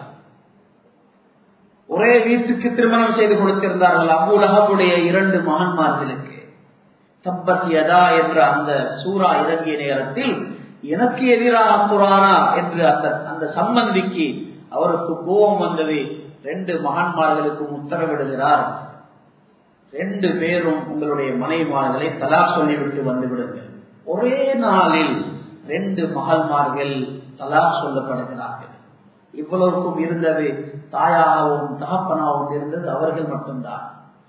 ஒரே வீட்டுக்கு திருமணம் செய்து கொடுத்திருந்தார்கள் அபுலகவுடைய இரண்டு மகன்மார்களுக்கு தப்பத் யதா என்ற அந்த சூறா இறங்கிய நேரத்தில் எனக்கு எதிராக குரானா என்று அந்த அந்த சம்பந்திக்கு அவருக்கு கோபம் வந்தது ரெண்டு மகான்மார்களுக்கும் உத்தரவிடுகிறார் ரெண்டு பேரும் உங்களுடைய மனைவிமார்களை தலா சொல்லிவிட்டு வந்து விடுங்கள் ஒரே நாளில் ரெண்டு மகள்மார்கள் தலா சொல்லப்படுகிறார்கள் இவ்வளவுக்கும் இருந்தது தாயாகவும் தகப்பனாகவும் இருந்தது அவர்கள் மட்டும்தான்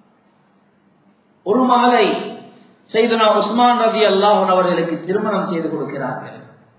ஒரு மகளை செய்தனா உஸ்மான் ரவி அல்லாஹன் அவர்களுக்கு திருமணம் செய்து கொடுக்கிறார்கள்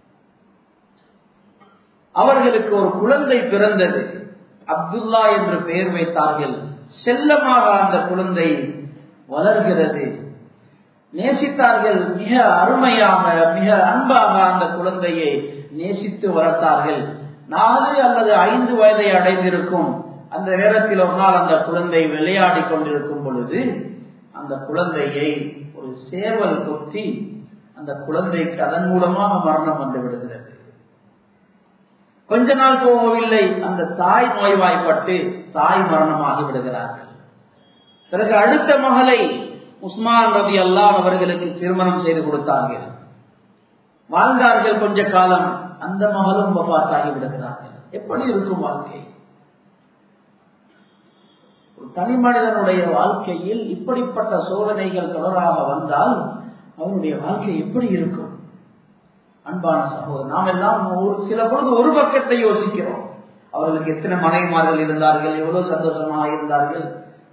அவர்களுக்கு ஒரு குழந்தை பிறந்தது அப்துல்லா என்று பெயர் வைத்தார்கள் செல்லமாக அந்த குழந்தை வளர்கிறது நேசித்தார்கள் மிக அருமையாக மிக அன்பாக அந்த குழந்தையை நேசித்து வளர்த்தார்கள் நாலு அல்லது ஐந்து வயதை அடைந்திருக்கும் அந்த நேரத்தில் ஒரு நாள் அந்த குழந்தை விளையாடி கொண்டிருக்கும் பொழுது அந்த குழந்தையை ஒரு சேவல் கொத்தி அந்த குழந்தைக்கு அதன் மூலமாக மரணம் வந்து விடுகிறது கொஞ்ச நாள் போகவில்லை அந்த தாய் நோய்வாய்ப்பட்டு தாய் மரணமாகி விடுகிறார்கள் பிறகு அடுத்த மகளை உஸ்மான் ரவி அல்லான் அவர்களுக்கு திருமணம் செய்து கொடுத்தார்கள் வாழ்ந்தார்கள் கொஞ்ச காலம் அந்த மகளும் வபாத்தாகி விடுகிறார்கள் எப்படி இருக்கும் வாழ்க்கை ஒரு தனி மனிதனுடைய வாழ்க்கையில் இப்படிப்பட்ட சோதனைகள் தொடராக வந்தால் அவனுடைய வாழ்க்கை எப்படி இருக்கும் அன்பான சகோதரர் நாம் எல்லாம் ஒரு சில பொழுது ஒரு பக்கத்தை யோசிக்கிறோம் அவர்களுக்கு எத்தனை மனைவிமார்கள் இருந்தார்கள் எவ்வளவு சந்தோஷமாக இருந்தார்கள்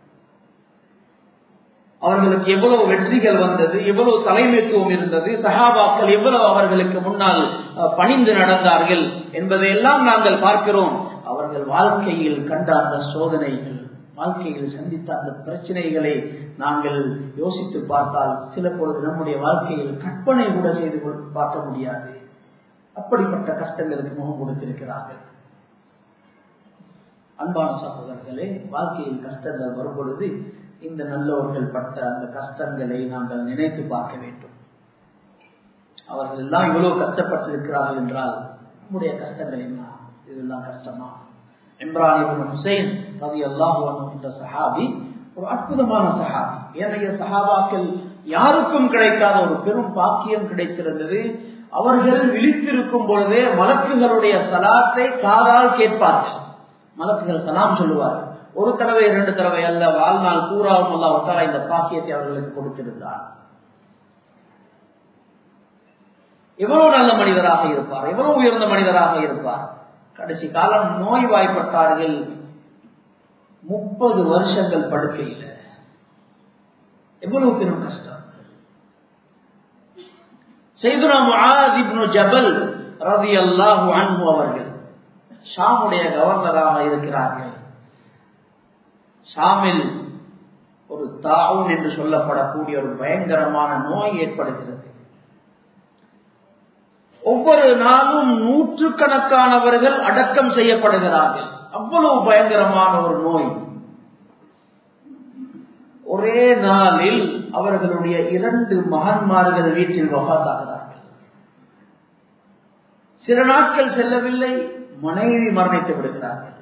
அவர்களுக்கு எவ்வளவு வெற்றிகள் வந்தது எவ்வளவு தலைமைத்துவம் இருந்தது சகாபாக்கள் எவ்வளவு அவர்களுக்கு முன்னால் பணிந்து நடந்தார்கள் என்பதையெல்லாம் நாங்கள் பார்க்கிறோம் அவர்கள் வாழ்க்கையில் கண்ட அந்த சோதனைகள் வாழ்க்கையில் சந்தித்த அந்த பிரச்சனைகளை நாங்கள் யோசித்து பார்த்தால் சில பொழுது நம்முடைய வாழ்க்கையில் கற்பனை கூட செய்து பார்க்க முடியாது அப்படிப்பட்ட கஷ்டங்களுக்கு முகம் கொடுத்திருக்கிறார்கள் அன்பான சகோதரர்களே வாழ்க்கையில் கஷ்டங்கள் வரும் பொழுது இந்த நல்லவர்கள் பட்ட அந்த கஷ்டங்களை நாங்கள் நினைத்து பார்க்க வேண்டும் அவர்கள் எல்லாம் இவ்வளவு கஷ்டப்பட்டிருக்கிறார்கள் என்றால் நம்முடைய கஷ்டங்கள் என்ன இதெல்லாம் கஷ்டமா இம்ரான் ஹுசைன் ரவி அல்லாஹ் என்ற சஹாபி ஒரு அற்புதமான சஹாபி ஏனைய சஹாபாக்கள் யாருக்கும் கிடைக்காத ஒரு பெரும் பாக்கியம் கிடைத்திருந்தது அவர்கள் விழித்திருக்கும் பொழுதே மலக்குகளுடைய சலாத்தை காதால் கேட்பார்கள் மலக்குகள் சலாம் சொல்லுவார்கள் ஒரு தடவை இரண்டு தடவை அல்ல வாழ்நாள் கூறாவும் அல்ல ஒத்தரா இந்த பாக்கியத்தை அவர்களுக்கு கொடுத்திருந்தார் எவ்வளவு நல்ல மனிதராக இருப்பார் எவ்வளவு உயர்ந்த மனிதராக இருப்பார் கடைசி காலம் நோய் வாய்ப்பட்டார்கள் முப்பது வருஷங்கள் படுக்கையில் எவ்வளவு பெரும் கஷ்டம் செய்துனா முஆதிப்னு ஜபல் ரதி அல்லாஹு அன்பு அவர்கள் ஷாமுடைய கவர்னராக இருக்கிறார்கள் ஷாமில் ஒரு தாவுன் என்று சொல்லப்படக்கூடிய ஒரு பயங்கரமான நோய் ஏற்படுகிறது ஒவ்வொரு நாளும் நூற்றுக்கணக்கானவர்கள் அடக்கம் செய்யப்படுகிறார்கள் அவ்வளவு பயங்கரமான ஒரு நோய் ஒரே நாளில் அவர்களுடைய இரண்டு மகன்மார்கள் வீட்டில் வகாத்தாகிறார்கள் சில நாட்கள் செல்லவில்லை மனைவி மரணித்து விடுகிறார்கள்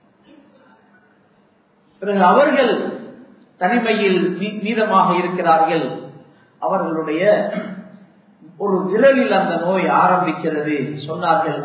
பிறகு அவர்கள் தனிமையில் மீதமாக இருக்கிறார்கள் அவர்களுடைய ஒரு விரலில் அந்த நோய் ஆரம்பிக்கிறது சொன்னார்கள்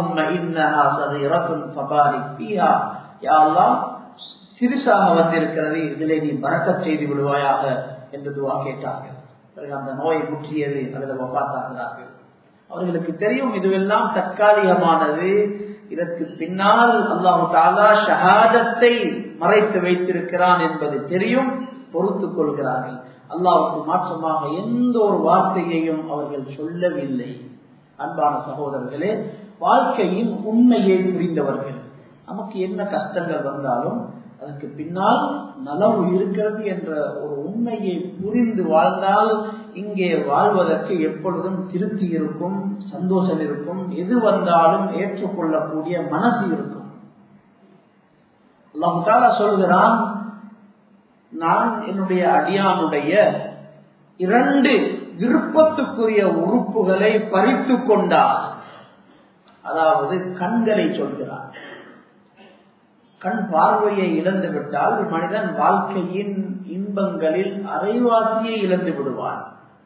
அல்லாஹும் சிறுசாக வந்திருக்கிறது இதிலே நீ பறக்கச் செய்து விடுவாயாக என்று துவா கேட்டார்கள் பிறகு அந்த நோயை முற்றியது அல்லது பார்த்தார்கள் அவர்களுக்கு தெரியும் இதுவெல்லாம் தற்காலிகமானது இதற்கு பின்னால் அல்லாஹு தாலா ஷஹாதத்தை மறைத்து வைத்திருக்கிறான் என்பது தெரியும் பொறுத்துக் கொள்கிறார்கள் அல்லாவுக்கு மாற்றமாக எந்த ஒரு வார்த்தையையும் அவர்கள் சொல்லவில்லை அன்பான சகோதரர்களே வாழ்க்கையின் உண்மையை புரிந்தவர்கள் நமக்கு என்ன கஷ்டங்கள் வந்தாலும் அதற்கு பின்னால் நலவு இருக்கிறது என்ற ஒரு உண்மையை புரிந்து வாழ்ந்தால் இங்கே வாழ்வதற்கு எப்பொழுதும் திருப்தி இருக்கும் சந்தோஷம் இருக்கும் எது வந்தாலும் ஏற்றுக்கொள்ளக்கூடிய மனசு இருக்கும் அல்லாஹால சொல்கிறான் நான் என்னுடைய அடியானுடைய இரண்டு விருப்பத்துக்குரிய உறுப்புகளை பறித்து கொண்டார் அதாவது கண்களை சொல்கிறார் கண் பார்வையை இழந்து விட்டால் மனிதன் வாழ்க்கையின் இன்பங்களில் அரைவாசியை இழந்து விடுவான்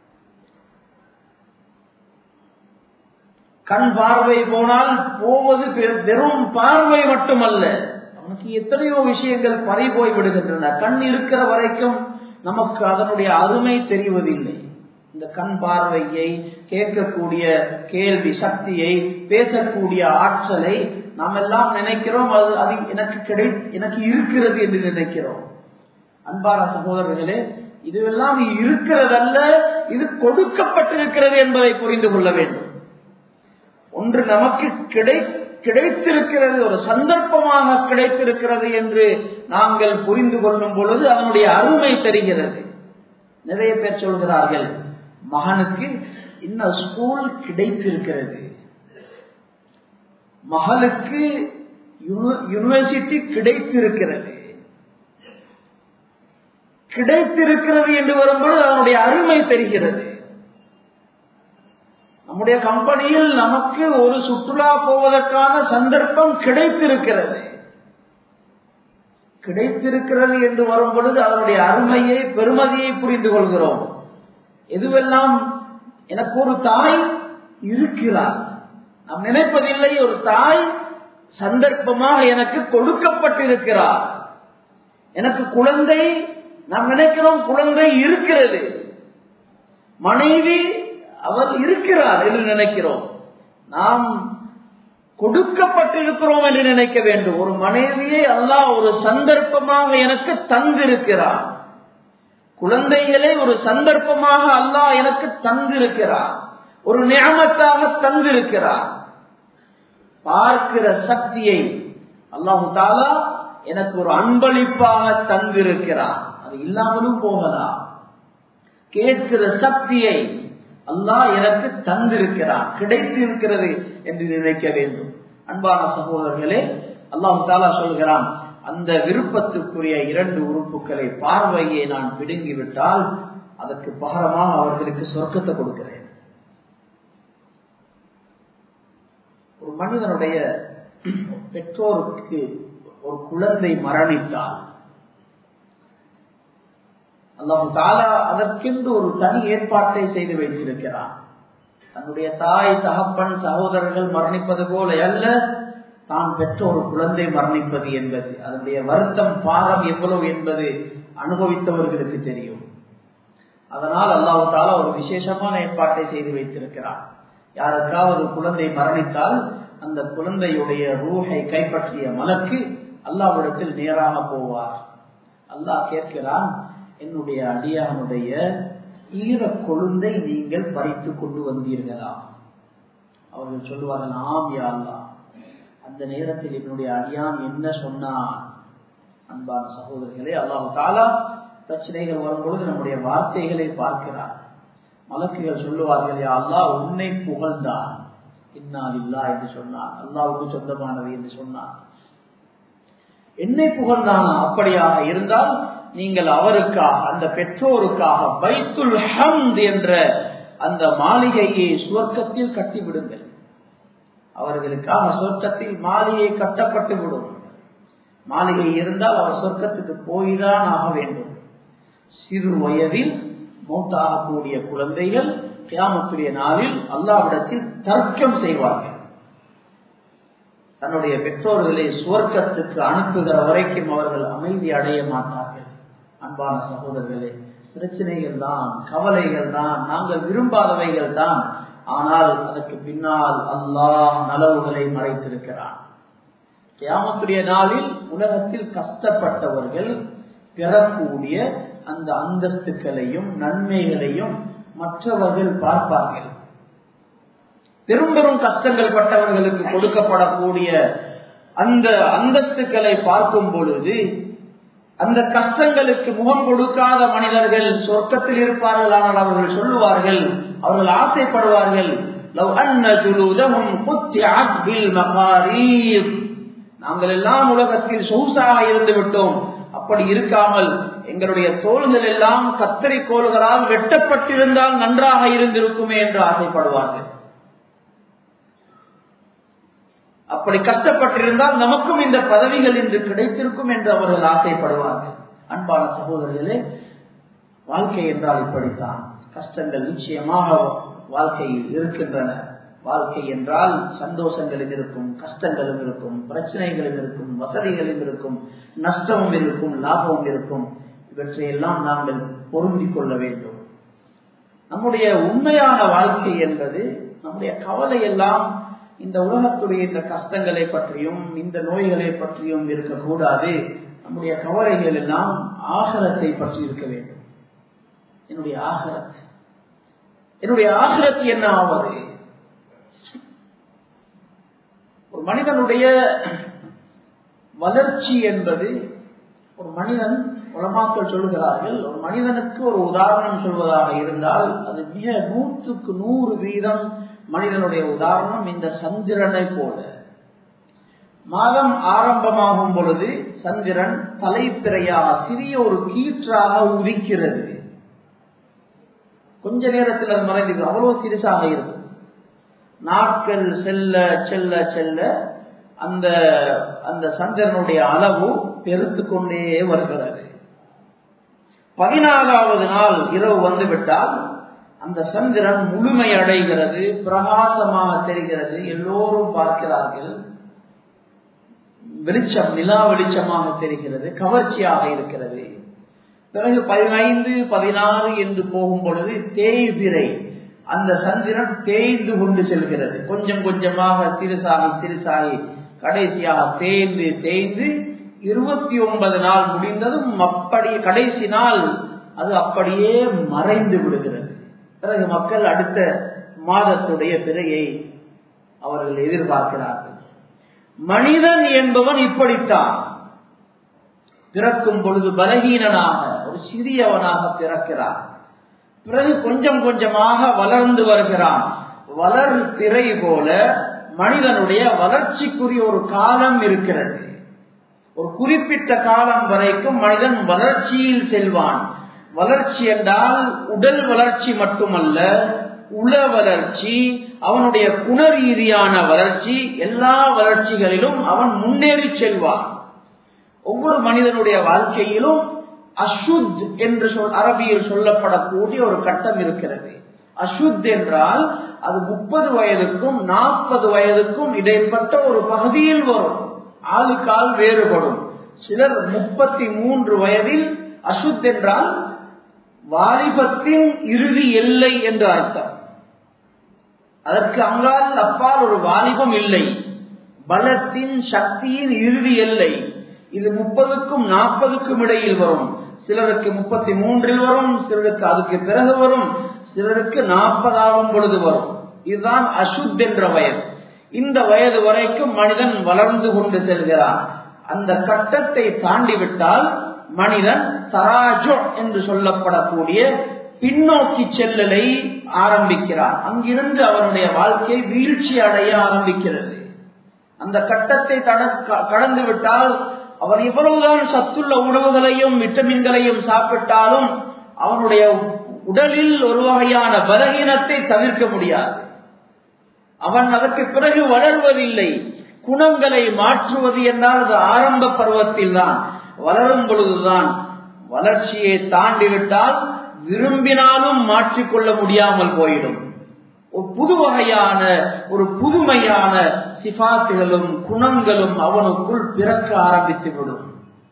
கண் பார்வை போனால் போவது வெறும் பார்வை மட்டுமல்ல அவனுக்கு எத்தனையோ விஷயங்கள் பறி போய் விடுகின்றன கண் இருக்கிற வரைக்கும் நமக்கு அதனுடைய அருமை தெரிவதில்லை இந்த கண் பார்வையை கேட்கக்கூடிய கேள்வி சக்தியை பேசக்கூடிய ஆற்றலை நாம் எல்லாம் நினைக்கிறோம் அது அது எனக்கு கிடை எனக்கு இருக்கிறது என்று நினைக்கிறோம் அன்பான சகோதரர்களே இதுவெல்லாம் இருக்கிறதல்ல இது கொடுக்கப்பட்டிருக்கிறது என்பதை புரிந்து கொள்ள வேண்டும் ஒன்று நமக்கு கிடை கிடைத்திருக்கிறது ஒரு சந்தர்ப்பமாக கிடைத்திருக்கிறது என்று நாங்கள் புரிந்து கொள்ளும் பொழுது அதனுடைய அருமை தெரிகிறது நிறைய பேர் சொல்கிறார்கள் மகனுக்கு இன்னும் ஸ்கூல் கிடைத்திருக்கிறது மகளுக்கு யூனிவர்சிட்டி கிடைத்திருக்கிறது கிடைத்திருக்கிறது என்று வரும்பொழுது அதனுடைய அருமை தெரிகிறது நம்முடைய கம்பெனியில் நமக்கு ஒரு சுற்றுலா போவதற்கான சந்தர்ப்பம் கிடைத்திருக்கிறது கிடைத்திருக்கிறது என்று வரும் பொழுது அதனுடைய அருமையை பெருமதியை புரிந்து கொள்கிறோம் எதுவெல்லாம் எனக்கு ஒரு தாய் இருக்கிறார் நாம் நினைப்பதில்லை ஒரு தாய் சந்தர்ப்பமாக எனக்கு கொடுக்கப்பட்டிருக்கிறார் எனக்கு குழந்தை நாம் நினைக்கிறோம் குழந்தை இருக்கிறது மனைவி அவள் இருக்கிறார் என்று நினைக்கிறோம் நாம் கொடுக்கப்பட்டிருக்கிறோம் என்று நினைக்க வேண்டும் ஒரு மனைவியை அல்லாஹ் ஒரு சந்தர்ப்பமாக எனக்கு தந்திருக்கிறார் குழந்தைகளை ஒரு சந்தர்ப்பமாக அல்லாஹ் எனக்கு தந்திருக்கிறார் ஒரு நியமத்தாக தந்திருக்கிறார் பார்க்கிற சக்தியை அல்லாஹு தாலா எனக்கு ஒரு அன்பளிப்பாக தந்திருக்கிறார் அது இல்லாமலும் போகலாம் கேட்கிற சக்தியை அல்லாஹ் எனக்கு தந்திருக்கிறான் கிடைத்திருக்கிறது என்று நினைக்க வேண்டும் அன்பான சகோதரர்களே அல்லாஹு தாலா சொல்கிறான் அந்த விருப்பத்துக்குரிய இரண்டு உறுப்புகளை பார்வையை நான் பிடுங்கிவிட்டால் அதற்கு பகரமாக அவர்களுக்கு சொர்க்கத்தை கொடுக்கிறேன் ஒரு மனிதனுடைய பெற்றோருக்கு ஒரு குழந்தை மரணித்தால் அல்லாஹு தாலா அதற்கென்று ஒரு தனி ஏற்பாட்டை செய்து வைத்திருக்கிறான் தன்னுடைய தாய் தகப்பன் சகோதரர்கள் மரணிப்பது போல அல்ல தான் பெற்ற ஒரு குழந்தை மரணிப்பது என்பது அதனுடைய வருத்தம் பாரம் எவ்வளவு என்பது அனுபவித்தவர்களுக்கு தெரியும் அதனால் அல்லாஹு தாலா ஒரு விசேஷமான ஏற்பாட்டை செய்து வைத்திருக்கிறான் யாருக்காவது ஒரு குழந்தை மரணித்தால் அந்த குழந்தையுடைய ரூஹை கைப்பற்றிய மலக்கு அல்லாவிடத்தில் நேராக போவார் அல்லாஹ் கேட்கிறான் என்னுடைய அடியானுடைய ஈர கொழுந்தை நீங்கள் பறித்து கொண்டு வந்தீர்களா அவர்கள் சொல்லுவார்கள் ஆம் யாழ்லா அந்த நேரத்தில் என்னுடைய அடியான் என்ன சொன்னான் அன்பான சகோதரர்களே அல்லாஹு தாலா பிரச்சனைகள் வரும்பொழுது நம்முடைய வார்த்தைகளை பார்க்கிறார் மலக்குகள் சொல்லுவார்கள் யா அல்லா உன்னை புகழ்ந்தான் இன்னால் இல்லா என்று சொன்னான் அல்லாவுக்கு சொந்தமானது என்று சொன்னான் என்னை புகழ்ந்தானா அப்படியாக இருந்தால் நீங்கள் அவருக்காக அந்த பெற்றோருக்காக பைத்துல் ஹம்த் என்ற அந்த மாளிகையை சுவர்க்கத்தில் கட்டிவிடுங்கள் அவர்களுக்காக சொர்க்கத்தில் மாளிகை கட்டப்பட்டு விடும் மாளிகை இருந்தால் அவர் சொர்க்கத்துக்கு போய்தான் ஆக வேண்டும் சிறு வயதில் மூத்தாகக்கூடிய குழந்தைகள் கிராமத்துடைய நாளில் அல்லாவிடத்தில் தர்க்கம் செய்வார்கள் தன்னுடைய பெற்றோர்களை சுவர்க்கத்துக்கு அனுப்புகிற வரைக்கும் அவர்கள் அமைதி அடைய மாட்டார்கள் அன்பான சகோதரர்களே பிரச்சனைகள் தான் கவலைகள் தான் நாங்கள் விரும்பாதவைகள் தான் ஆனால் அதற்கு பின்னால் அல்லாஹ் நலவுகளை மறைத்திருக்கிறான் கியாமத்துடைய நாளில் உலகத்தில் கஷ்டப்பட்டவர்கள் பெறக்கூடிய அந்த அந்தஸ்துக்களையும் நன்மைகளையும் மற்றவர்கள் பார்ப்பார்கள் பெரும் பெரும் கஷ்டங்கள் பட்டவர்களுக்கு கொடுக்கப்படக்கூடிய அந்த அந்தஸ்துக்களை பார்க்கும் பொழுது அந்த கஷ்டங்களுக்கு முகம் கொடுக்காத மனிதர்கள் சொர்க்கத்தில் இருப்பார்கள் ஆனால் அவர்கள் சொல்லுவார்கள் அவர்கள் ஆசைப்படுவார்கள் நாங்கள் எல்லாம் உலகத்தில் சொகுசாக இருந்து விட்டோம் அப்படி இருக்காமல் எங்களுடைய தோள்கள் எல்லாம் கத்தரி கோள்களால் வெட்டப்பட்டிருந்தால் நன்றாக இருந்திருக்குமே என்று ஆசைப்படுவார்கள் அப்படி கஷ்டப்பட்டிருந்தால் நமக்கும் இந்த பதவிகள் இன்று கிடைத்திருக்கும் என்று அவர்கள் ஆசைப்படுவார்கள் அன்பான சகோதரர்களே வாழ்க்கை என்றால் இப்படித்தான் கஷ்டங்கள் நிச்சயமாக வாழ்க்கையில் இருக்கின்றன வாழ்க்கை என்றால் சந்தோஷங்களும் இருக்கும் கஷ்டங்களும் இருக்கும் பிரச்சனைகளும் இருக்கும் வசதிகளும் இருக்கும் நஷ்டமும் இருக்கும் லாபமும் இருக்கும் இவற்றையெல்லாம் நாங்கள் பொருந்திக் கொள்ள வேண்டும் நம்முடைய உண்மையான வாழ்க்கை என்பது நம்முடைய கவலை எல்லாம் இந்த உலகத்துடைய இந்த கஷ்டங்களை பற்றியும் இந்த நோய்களை பற்றியும் இருக்கக்கூடாது நம்முடைய கவலைகள் எல்லாம் ஆகரத்தை பற்றி இருக்க வேண்டும் என்னுடைய ஆகரத் என்னுடைய ஆகரத்து என்ன ஆவது ஒரு மனிதனுடைய வளர்ச்சி என்பது ஒரு மனிதன் உலமாக்கள் சொல்கிறார்கள் ஒரு மனிதனுக்கு ஒரு உதாரணம் சொல்வதாக இருந்தால் அது மிக நூற்றுக்கு நூறு வீதம் மனிதனுடைய உதாரணம் இந்த சந்திரனை போல மாதம் ஆரம்பமாகும் பொழுது சந்திரன் தலைப்பிறையாக சிறிய ஒரு கீற்றாக உதிக்கிறது கொஞ்ச நேரத்தில் அது மறைந்து அவ்வளவு சிறுசாக இருக்கும் நாட்கள் செல்ல செல்ல செல்ல அந்த அந்த சந்திரனுடைய அளவு பெருத்து கொண்டே வருகிறது பதினாலாவது நாள் இரவு வந்துவிட்டால் அந்த சந்திரன் முழுமை அடைகிறது பிரகாசமாக தெரிகிறது எல்லோரும் பார்க்கிறார்கள் வெளிச்சம் நிலா வெளிச்சமாக தெரிகிறது கவர்ச்சியாக இருக்கிறது பிறகு பதினைந்து பதினாறு என்று போகும் பொழுது தேய்பிரை அந்த சந்திரன் தேய்ந்து கொண்டு செல்கிறது கொஞ்சம் கொஞ்சமாக திருசாகி திருசாகி கடைசியாக தேய்ந்து தேய்ந்து இருபத்தி ஒன்பது நாள் முடிந்ததும் அப்படி கடைசி நாள் அது அப்படியே மறைந்து விடுகிறது பிறகு மக்கள் அடுத்த மாதத்துடைய பிறையை அவர்கள் எதிர்பார்க்கிறார்கள் மனிதன் என்பவன் இப்படித்தான் பிறக்கும் பொழுது பலகீனனாக ஒரு சிறியவனாக பிறக்கிறான் பிறகு கொஞ்சம் கொஞ்சமாக வளர்ந்து வருகிறான் வளர் திரை போல மனிதனுடைய வளர்ச்சிக்குரிய ஒரு காலம் இருக்கிறது ஒரு குறிப்பிட்ட காலம் வரைக்கும் மனிதன் வளர்ச்சியில் செல்வான் வளர்ச்சி என்றால் உடல் வளர்ச்சி மட்டுமல்ல உள வளர்ச்சி அவனுடைய குணரீதியான வளர்ச்சி எல்லா வளர்ச்சிகளிலும் அவன் முன்னேறி செல்வான் ஒவ்வொரு மனிதனுடைய வாழ்க்கையிலும் அசுத் என்று சொல் அரபியில் சொல்லப்படக்கூடிய ஒரு கட்டம் இருக்கிறது அசுத் என்றால் அது முப்பது வயதுக்கும் நாற்பது வயதுக்கும் இடைப்பட்ட ஒரு பகுதியில் வரும் ஆளுக்கால் வேறுபடும் சிலர் முப்பத்தி மூன்று வயதில் அசுத் என்றால் வாலிபத்தின் இறுதி எல்லை என்று அர்த்தம் அதற்கு அங்கால் அப்பால் ஒரு வாலிபம் இல்லை பலத்தின் சக்தியின் இறுதி எல்லை இது முப்பதுக்கும் நாற்பதுக்கும் இடையில் வரும் சிலருக்கு முப்பத்தி மூன்றில் வரும் சிலருக்கு அதுக்கு பிறகு வரும் சிலருக்கு நாற்பதாகும் பொழுது வரும் இதுதான் அசுத் என்ற வயது இந்த வயது வரைக்கும் மனிதன் வளர்ந்து கொண்டு செல்கிறான் அந்த கட்டத்தை தாண்டி விட்டால் மனிதன் தராஜோ என்று சொல்லப்படக்கூடிய பின்னோக்கி செல்லலை ஆரம்பிக்கிறான் அங்கிருந்து அவனுடைய வாழ்க்கை வீழ்ச்சி அடைய ஆரம்பிக்கிறது அந்த கட்டத்தை கடந்து விட்டால் அவன் எவ்வளவுதான் சத்துள்ள உணவுகளையும் விட்டமின்களையும் சாப்பிட்டாலும் அவனுடைய உடலில் ஒரு வகையான பலகீனத்தை தவிர்க்க முடியாது அவன் அதற்கு பிறகு வளர்வதில்லை குணங்களை மாற்றுவது என்றால் அது ஆரம்ப பருவத்தில் தான் வளரும் பொழுதுதான் வளர்ச்சியை தாண்டிவிட்டால் விரும்பினாலும் மாற்றிக்கொள்ள முடியாமல் போயிடும் ஒரு புது வகையான ஒரு புதுமையான சிபாத்துகளும் குணங்களும் அவனுக்குள் பிறக்க ஆரம்பித்து விடும்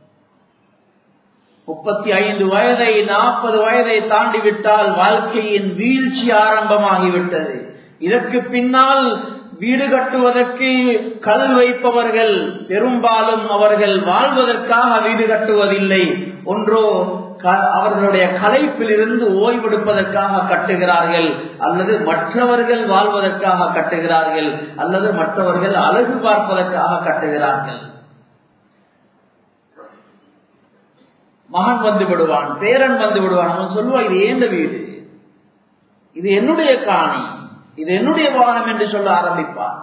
முப்பத்தி ஐந்து வயதை நாற்பது வயதை தாண்டிவிட்டால் வாழ்க்கையின் வீழ்ச்சி ஆரம்பமாகிவிட்டது இதற்கு பின்னால் வீடு கட்டுவதற்கு கல் வைப்பவர்கள் பெரும்பாலும் அவர்கள் வாழ்வதற்காக வீடு கட்டுவதில்லை ஒன்றோ அவர்களுடைய கலைப்பில் இருந்து ஓய்வெடுப்பதற்காக கட்டுகிறார்கள் அல்லது மற்றவர்கள் வாழ்வதற்காக கட்டுகிறார்கள் அல்லது மற்றவர்கள் அழகு பார்ப்பதற்காக கட்டுகிறார்கள் மகன் வந்து விடுவான் பேரன் வந்து விடுவான் அவன் சொல்லுவான் இது ஏந்த வீடு இது என்னுடைய காணி இது என்னுடைய வாகனம் என்று சொல்ல ஆரம்பிப்பான்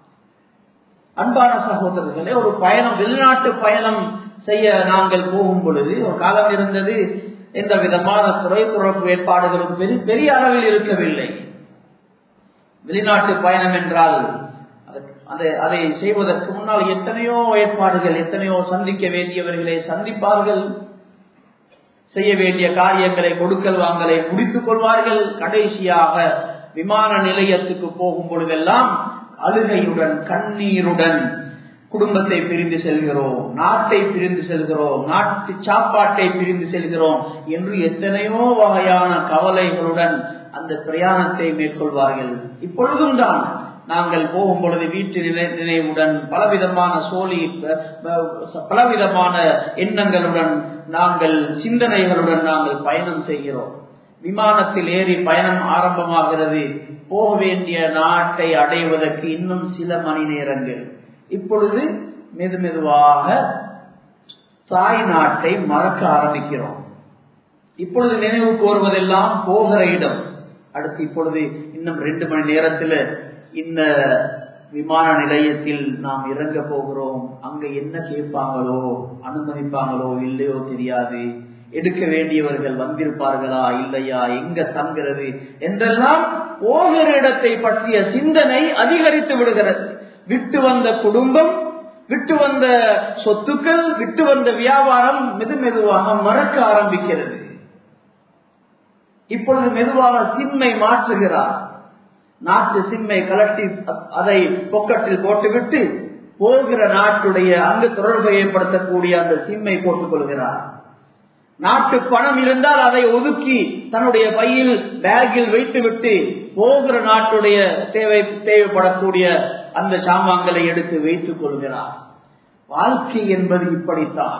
அன்பான சகோதரர்களே ஒரு பயணம் வெளிநாட்டு பயணம் செய்ய நாங்கள் போகும் பொழுது ஒரு காலம் இருந்தது எந்த விதமான துறை துறப்பு ஏற்பாடுகளும் பெரிய அளவில் இருக்கவில்லை வெளிநாட்டு பயணம் என்றால் அதை அதை செய்வதற்கு முன்னால் எத்தனையோ ஏற்பாடுகள் எத்தனையோ சந்திக்க வேண்டியவர்களை சந்திப்பார்கள் செய்ய வேண்டிய காரியங்களை கொடுக்கல் வாங்கலை முடித்துக் கொள்வார்கள் கடைசியாக விமான நிலையத்துக்கு போகும் பொழுதெல்லாம் அழுகையுடன் கண்ணீருடன் குடும்பத்தை பிரிந்து செல்கிறோம் நாட்டை பிரிந்து செல்கிறோம் நாட்டு சாப்பாட்டை பிரிந்து செல்கிறோம் என்று எத்தனையோ வகையான கவலைகளுடன் அந்த பிரயாணத்தை மேற்கொள்வார்கள் இப்பொழுதும் தான் நாங்கள் போகும் பொழுது வீட்டு நினைவுடன் பலவிதமான சோழி பலவிதமான எண்ணங்களுடன் நாங்கள் சிந்தனைகளுடன் நாங்கள் பயணம் செய்கிறோம் விமானத்தில் ஏறி பயணம் ஆரம்பமாகிறது போக வேண்டிய நாட்டை அடைவதற்கு இன்னும் சில மணி நேரங்கள் இப்பொழுது மெது மெதுவாக தாய் நாட்டை மறக்க ஆரம்பிக்கிறோம் இப்பொழுது நினைவு கோருவதெல்லாம் போகிற இடம் அடுத்து இப்பொழுது இன்னும் ரெண்டு மணி நேரத்தில் இந்த விமான நிலையத்தில் நாம் இறங்க போகிறோம் அங்க என்ன கேட்பாங்களோ அனுமதிப்பாங்களோ இல்லையோ தெரியாது எடுக்க வேண்டியவர்கள் வந்திருப்பார்களா இல்லையா எங்க தங்கிறது என்றெல்லாம் போகிற இடத்தை பற்றிய சிந்தனை அதிகரித்து விடுகிறது விட்டு வந்த குடும்பம் விட்டு வந்த சொத்துக்கள் விட்டு வந்த வியாபாரம் மெது மெதுவாக மறக்க ஆரம்பிக்கிறது இப்பொழுது மெதுவாக சிம்மை மாற்றுகிறார் நாட்டு சிம்மை கலட்டி அதை பொக்கட்டில் போட்டுவிட்டு போகிற நாட்டுடைய அங்கு தொடர்பு ஏற்படுத்தக்கூடிய அந்த சிம்மை போட்டுக் கொள்கிறார் நாட்டு பணம் இருந்தால் அதை ஒதுக்கி தன்னுடைய பையில் பேக்கில் வைத்துவிட்டு போகிற நாட்டுடைய தேவை தேவைப்படக்கூடிய அந்த சாமான்களை எடுத்து வைத்துக் கொள்கிறார் வாழ்க்கை என்பது இப்படித்தான்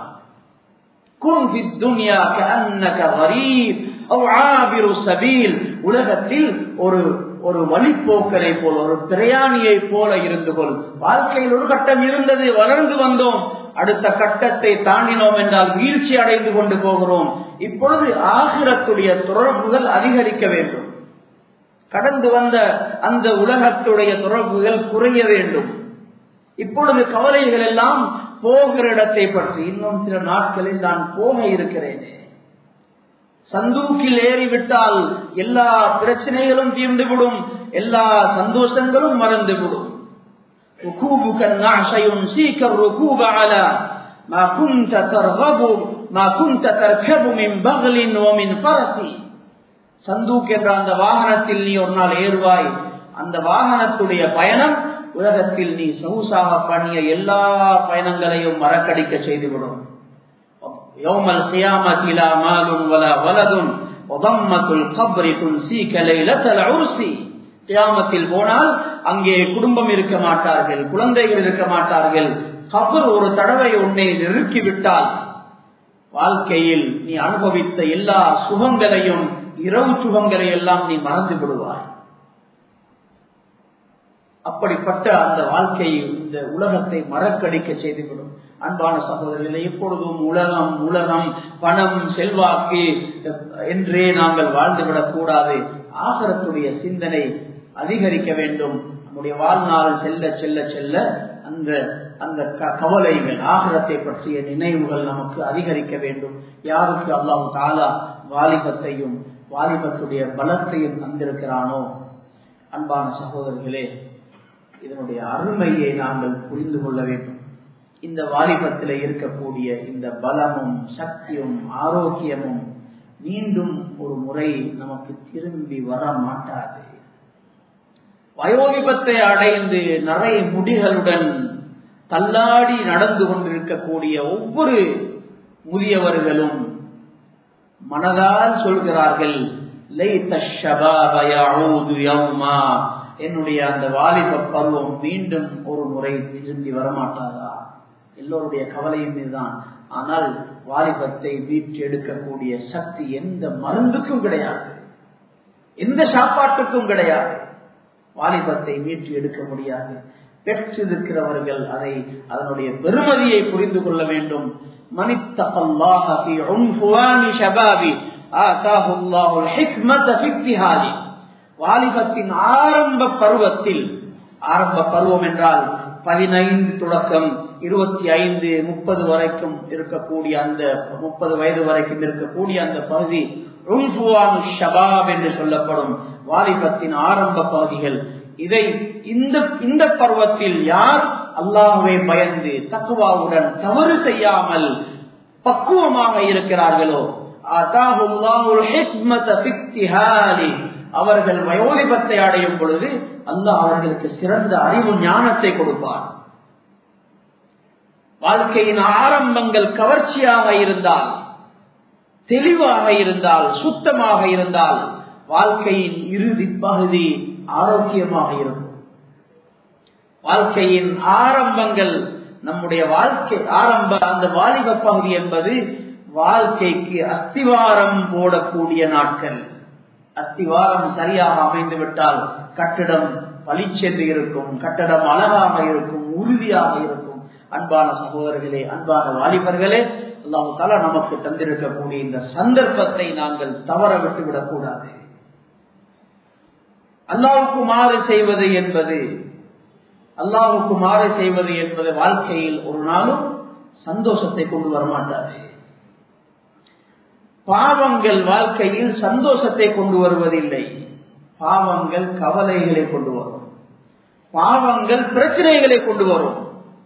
உலகத்தில் ஒரு ஒரு வழிப்போக்கரை போல ஒரு பிரயாணியை போல இருந்து கொள் வாழ்க்கையில் ஒரு கட்டம் இருந்தது வளர்ந்து வந்தோம் அடுத்த கட்டத்தை தாண்டினோம் என்றால் வீழ்ச்சி அடைந்து கொண்டு போகிறோம் இப்பொழுது ஆகிரத்துடைய தொடர்புகள் அதிகரிக்க வேண்டும் கடந்து வந்த அந்த உலகத்துடைய தொடர்புகள் குறைய வேண்டும் இப்பொழுது கவலைகள் எல்லாம் போகிற இடத்தை பற்றி இன்னும் சில நாட்களில் நான் போக இருக்கிறேனே சந்தூக்கில் ஏறிவிட்டால் எல்லா பிரச்சனைகளும் தீர்ந்துவிடும் எல்லா சந்தோஷங்களும் மறந்துவிடும் ركوبك النعش ينسيك الركوب على ما كنت ترغب ما كنت تركب من بغل ومن فرس சந்தூக் என்ற அந்த வாகனத்தில் நீ ஒரு நாள் ஏறுவாய் அந்த வாகனத்துடைய பயணம் உலகத்தில் நீ சொகுசாக பண்ணிய எல்லா பயணங்களையும் மறக்கடிக்க செய்துவிடும் يوم القيامة لا مال ولا ولد وضمة القبر تنسيك ليلة العرس கியாமத்தில் போனால் அங்கே குடும்பம் இருக்க மாட்டார்கள் குழந்தைகள் இருக்க மாட்டார்கள் கபர் ஒரு தடவை உன்னை நெருக்கிவிட்டால் வாழ்க்கையில் நீ அனுபவித்த எல்லா சுகங்களையும் இரவு சுகங்களை எல்லாம் நீ மறந்து விடுவாய் அப்படிப்பட்ட அந்த வாழ்க்கையை இந்த உலகத்தை மறக்கடிக்க செய்துவிடும் அன்பான சகோதரர்களே எப்பொழுதும் உலகம் உலகம் பணம் செல்வாக்கு என்றே நாங்கள் வாழ்ந்துவிடக் கூடாது ஆகரத்துடைய சிந்தனை அதிகரிக்க வேண்டும் நம்முடைய வாழ்நாள் செல்ல செல்ல செல்ல அந்த அந்த கவலைகள் ஆகரத்தை பற்றிய நினைவுகள் நமக்கு அதிகரிக்க வேண்டும் யாருக்கு அல்லாஹ் தாலா வாலிபத்தையும் வாலிபத்துடைய பலத்தையும் தந்திருக்கிறானோ அன்பான சகோதரர்களே இதனுடைய அருமையை நாங்கள் புரிந்து கொள்ள வேண்டும் இந்த வாலிபத்தில் இருக்கக்கூடிய இந்த பலமும் சக்தியும் ஆரோக்கியமும் மீண்டும் ஒரு முறை நமக்கு திரும்பி வர மாட்டாது வயோதிபத்தை அடைந்து நிறைய முடிகளுடன் தள்ளாடி நடந்து கொண்டிருக்கக்கூடிய ஒவ்வொரு முதியவர்களும் மனதால் சொல்கிறார்கள் என்னுடைய அந்த வாலிப பருவம் மீண்டும் ஒரு முறை திரும்பி வரமாட்டாதா எல்லோருடைய கவலையும் இதுதான் ஆனால் வாலிபத்தை மீட்டு எடுக்கக்கூடிய சக்தி எந்த மருந்துக்கும் கிடையாது எந்த சாப்பாட்டுக்கும் கிடையாது வாலிபத்தை மீட்டு எடுக்க முடியாது பெற்றிருக்கிறவர்கள் அதை அதனுடைய பெருமதியை புரிந்து கொள்ள வேண்டும் வாலிபத்தின் ஆரம்ப பருவத்தில் ஆரம்ப பருவம் என்றால் பதினைந்து தொடக்கம் இருபத்தி ஐந்து முப்பது வரைக்கும் இருக்கக்கூடிய அந்த முப்பது வயது வரைக்கும் இருக்கக்கூடிய அந்த பகுதி ஷபாப் என்று சொல்லப்படும் வாலிபத்தின் ஆரம்ப பகுதிகள் இதை இந்த இந்த பருவத்தில் யார் அல்லாஹுவை பயந்து தக்குவாவுடன் தவறு செய்யாமல் பக்குவமாக இருக்கிறார்களோ அவர்கள் வயோதிபத்தை அடையும் பொழுது அல்லாஹ் அவர்களுக்கு சிறந்த அறிவு ஞானத்தை கொடுப்பார் வாழ்க்கையின் ஆரம்பங்கள் கவர்ச்சியாக இருந்தால் தெளிவாக இருந்தால் சுத்தமாக இருந்தால் வாழ்க்கையின் இறுதி பகுதி ஆரோக்கியமாக இருக்கும் வாழ்க்கையின் ஆரம்பங்கள் நம்முடைய வாழ்க்கை ஆரம்ப அந்த வாலிப பகுதி என்பது வாழ்க்கைக்கு அஸ்திவாரம் போடக்கூடிய நாட்கள் அஸ்திவாரம் சரியாக அமைந்து விட்டால் கட்டிடம் பளிச்சென்று இருக்கும் கட்டடம் அழகாக இருக்கும் உறுதியாக இருக்கும் அன்பான சகோதரர்களே அன்பான வாலிபர்களே அல்லாஹு தாலா நமக்கு தந்திருக்கக்கூடிய இந்த சந்தர்ப்பத்தை நாங்கள் தவற விட்டுவிடக் கூடாது அல்லாவுக்கு மாறு செய்வது என்பது அல்லாவுக்கு மாறு செய்வது என்பது வாழ்க்கையில் ஒரு நாளும் சந்தோஷத்தை கொண்டு வரமாட்டாது பாவங்கள் வாழ்க்கையில் சந்தோஷத்தை கொண்டு வருவதில்லை பாவங்கள் கவலைகளை கொண்டு வரும் பாவங்கள் பிரச்சனைகளை கொண்டு வரும்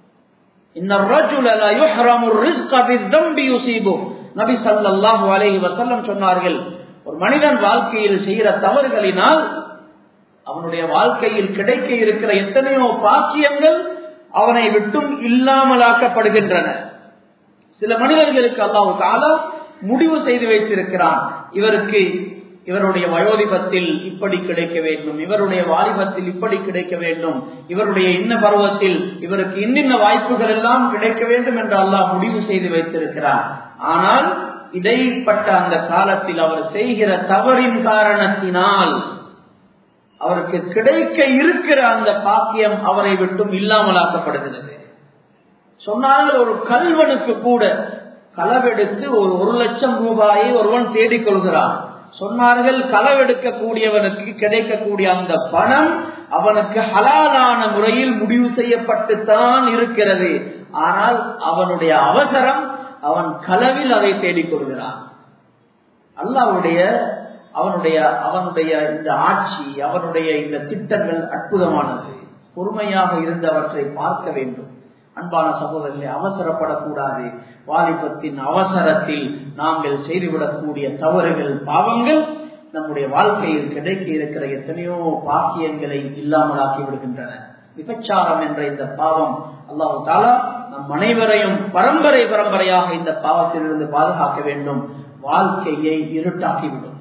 நபி சல்லாஹு அலஹி வசல்லம் சொன்னார்கள் ஒரு மனிதன் வாழ்க்கையில் செய்கிற தவறுகளினால் அவனுடைய வாழ்க்கையில் கிடைக்க இருக்கிற எத்தனையோ பாக்கியங்கள் அவனை விட்டும் இல்லாமலாக்கப்படுகின்றன சில மனிதர்களுக்கு அல்லாஹு தாலா முடிவு செய்து வைத்திருக்கிறான் இவருக்கு இவருடைய வயோதிபத்தில் இப்படி கிடைக்க வேண்டும் இவருடைய வாலிபத்தில் இப்படி கிடைக்க வேண்டும் இவருடைய இன்ன பருவத்தில் இவருக்கு இன்னின்ன வாய்ப்புகள் எல்லாம் கிடைக்க வேண்டும் என்று அல்லாஹ் முடிவு செய்து வைத்திருக்கிறார் ஆனால் இடைப்பட்ட அந்த காலத்தில் அவர் செய்கிற தவறின் காரணத்தினால் அவருக்கு கிடைக்க இருக்கிற அந்த பாக்கியம் அவரை விட்டும் இல்லாமலாக்கப்படுகிறது சொன்னார்கள் ஒரு கல்வனுக்கு கூட களவெடுத்து ஒரு ஒரு லட்சம் ரூபாயை ஒருவன் தேடிக் கொள்கிறான் சொன்னார்கள் களவெடுக்கக்கூடியவனுக்கு கிடைக்கக்கூடிய அந்த பணம் அவனுக்கு ஹலாலான முறையில் முடிவு செய்யப்பட்டுத்தான் இருக்கிறது ஆனால் அவனுடைய அவசரம் அவன் களவில் அதை தேடிக் கொள்கிறான் அல்லாவுடைய அவனுடைய அவனுடைய இந்த ஆட்சி அவனுடைய இந்த திட்டங்கள் அற்புதமானது பொறுமையாக இருந்தவற்றை பார்க்க வேண்டும் அன்பான சகோதரர்களை அவசரப்படக்கூடாது வாலிபத்தின் அவசரத்தில் நாங்கள் செய்துவிடக்கூடிய தவறுகள் பாவங்கள் நம்முடைய வாழ்க்கையில் கிடைக்க இருக்கிற எத்தனையோ பாக்கியங்களை இல்லாமலாக்கி விடுகின்றன விபச்சாரம் என்ற இந்த பாவம் அல்லாஹு தாலா நம் அனைவரையும் பரம்பரை பரம்பரையாக இந்த பாவத்திலிருந்து பாதுகாக்க வேண்டும் வாழ்க்கையை இருட்டாக்கிவிடும்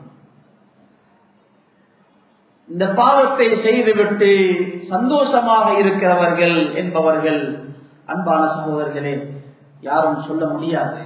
இந்த பாவத்தை செய்துவிட்டு சந்தோஷமாக இருக்கிறவர்கள் என்பவர்கள் அன்பான சகோதரர்களே யாரும் சொல்ல முடியாது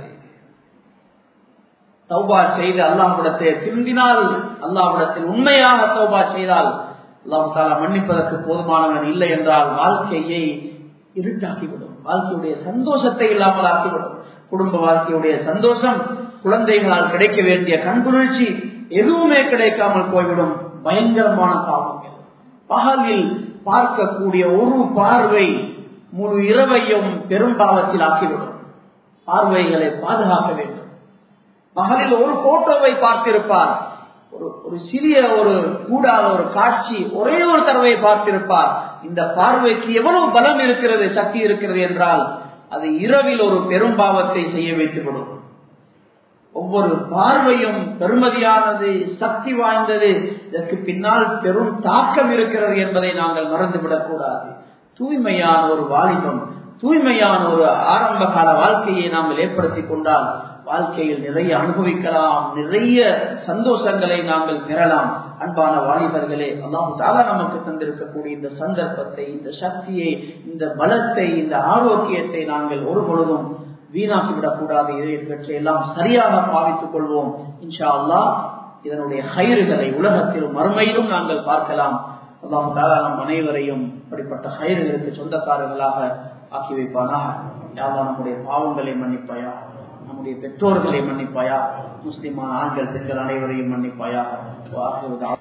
தௌபா செய்து அல்லாஹ்விடத்தை திரும்பினால் அல்லாஹ்விடத்தில் உண்மையாக தௌபா செய்தால் அல்லாஹு தாலா மன்னிப்பதற்கு போதுமானவன் இல்லை என்றால் வாழ்க்கையை இருட்டாக்கிவிடும் வாழ்க்கையுடைய சந்தோஷத்தை இல்லாமல் ஆக்கிவிடும் குடும்ப வாழ்க்கையுடைய சந்தோஷம் குழந்தைகளால் கிடைக்க வேண்டிய கண்குளிர்ச்சி எதுவுமே கிடைக்காமல் போய்விடும் பயங்கரமான பாவங்கள் பகலில் பார்க்கக்கூடிய ஒரு பார்வை முழு இரவையும் பெரும் பாவத்தில் ஆக்கிவிடும் பார்வைகளை பாதுகாக்க வேண்டும் பகலில் ஒரு போட்டோவை பார்த்திருப்பார் ஒரு ஒரு சிறிய ஒரு கூடாத ஒரு காட்சி ஒரே ஒரு தடவை பார்த்திருப்பார் இந்த பார்வைக்கு எவ்வளவு பலம் இருக்கிறது சக்தி இருக்கிறது என்றால் அது இரவில் ஒரு பெரும்பாவத்தை செய்ய வைத்துவிடும் ஒவ்வொரு பார்வையும் பெருமதியானது சக்தி வாய்ந்தது இதற்கு பின்னால் பெரும் தாக்கம் இருக்கிறது என்பதை நாங்கள் மறந்துவிடக் கூடாது தூய்மையான ஒரு வாலிபம் தூய்மையான ஒரு ஆரம்ப கால வாழ்க்கையை நாங்கள் ஏற்படுத்திக் கொண்டால் வாழ்க்கையில் நிறைய அனுபவிக்கலாம் நிறைய சந்தோஷங்களை நாங்கள் பெறலாம் அன்பான வாலிபர்களே அல்லாஹு தாலா நமக்கு தந்திருக்கக்கூடிய இந்த சந்தர்ப்பத்தை இந்த சக்தியை இந்த பலத்தை இந்த ஆரோக்கியத்தை நாங்கள் ஒரு பொழுதும் வீணாக்கிவிடக் கூடாது இவற்றை எல்லாம் சரியாக பாவித்துக் கொள்வோம் இன்ஷா அல்லா இதனுடைய கயிறுகளை உலகத்திலும் மறுமையிலும் நாங்கள் பார்க்கலாம் அல்லாஹு தாலா நம் அனைவரையும் அப்படிப்பட்ட கயிறுகளுக்கு சொந்தக்காரர்களாக ஆக்கி வைப்பானாக யாவா நம்முடைய பாவங்களை மன்னிப்பாயா நம்முடைய பெற்றோர்களை மன்னிப்பாயா முஸ்லிமான ஆண்கள் பெண்கள் அனைவரையும் மன்னிப்பாயா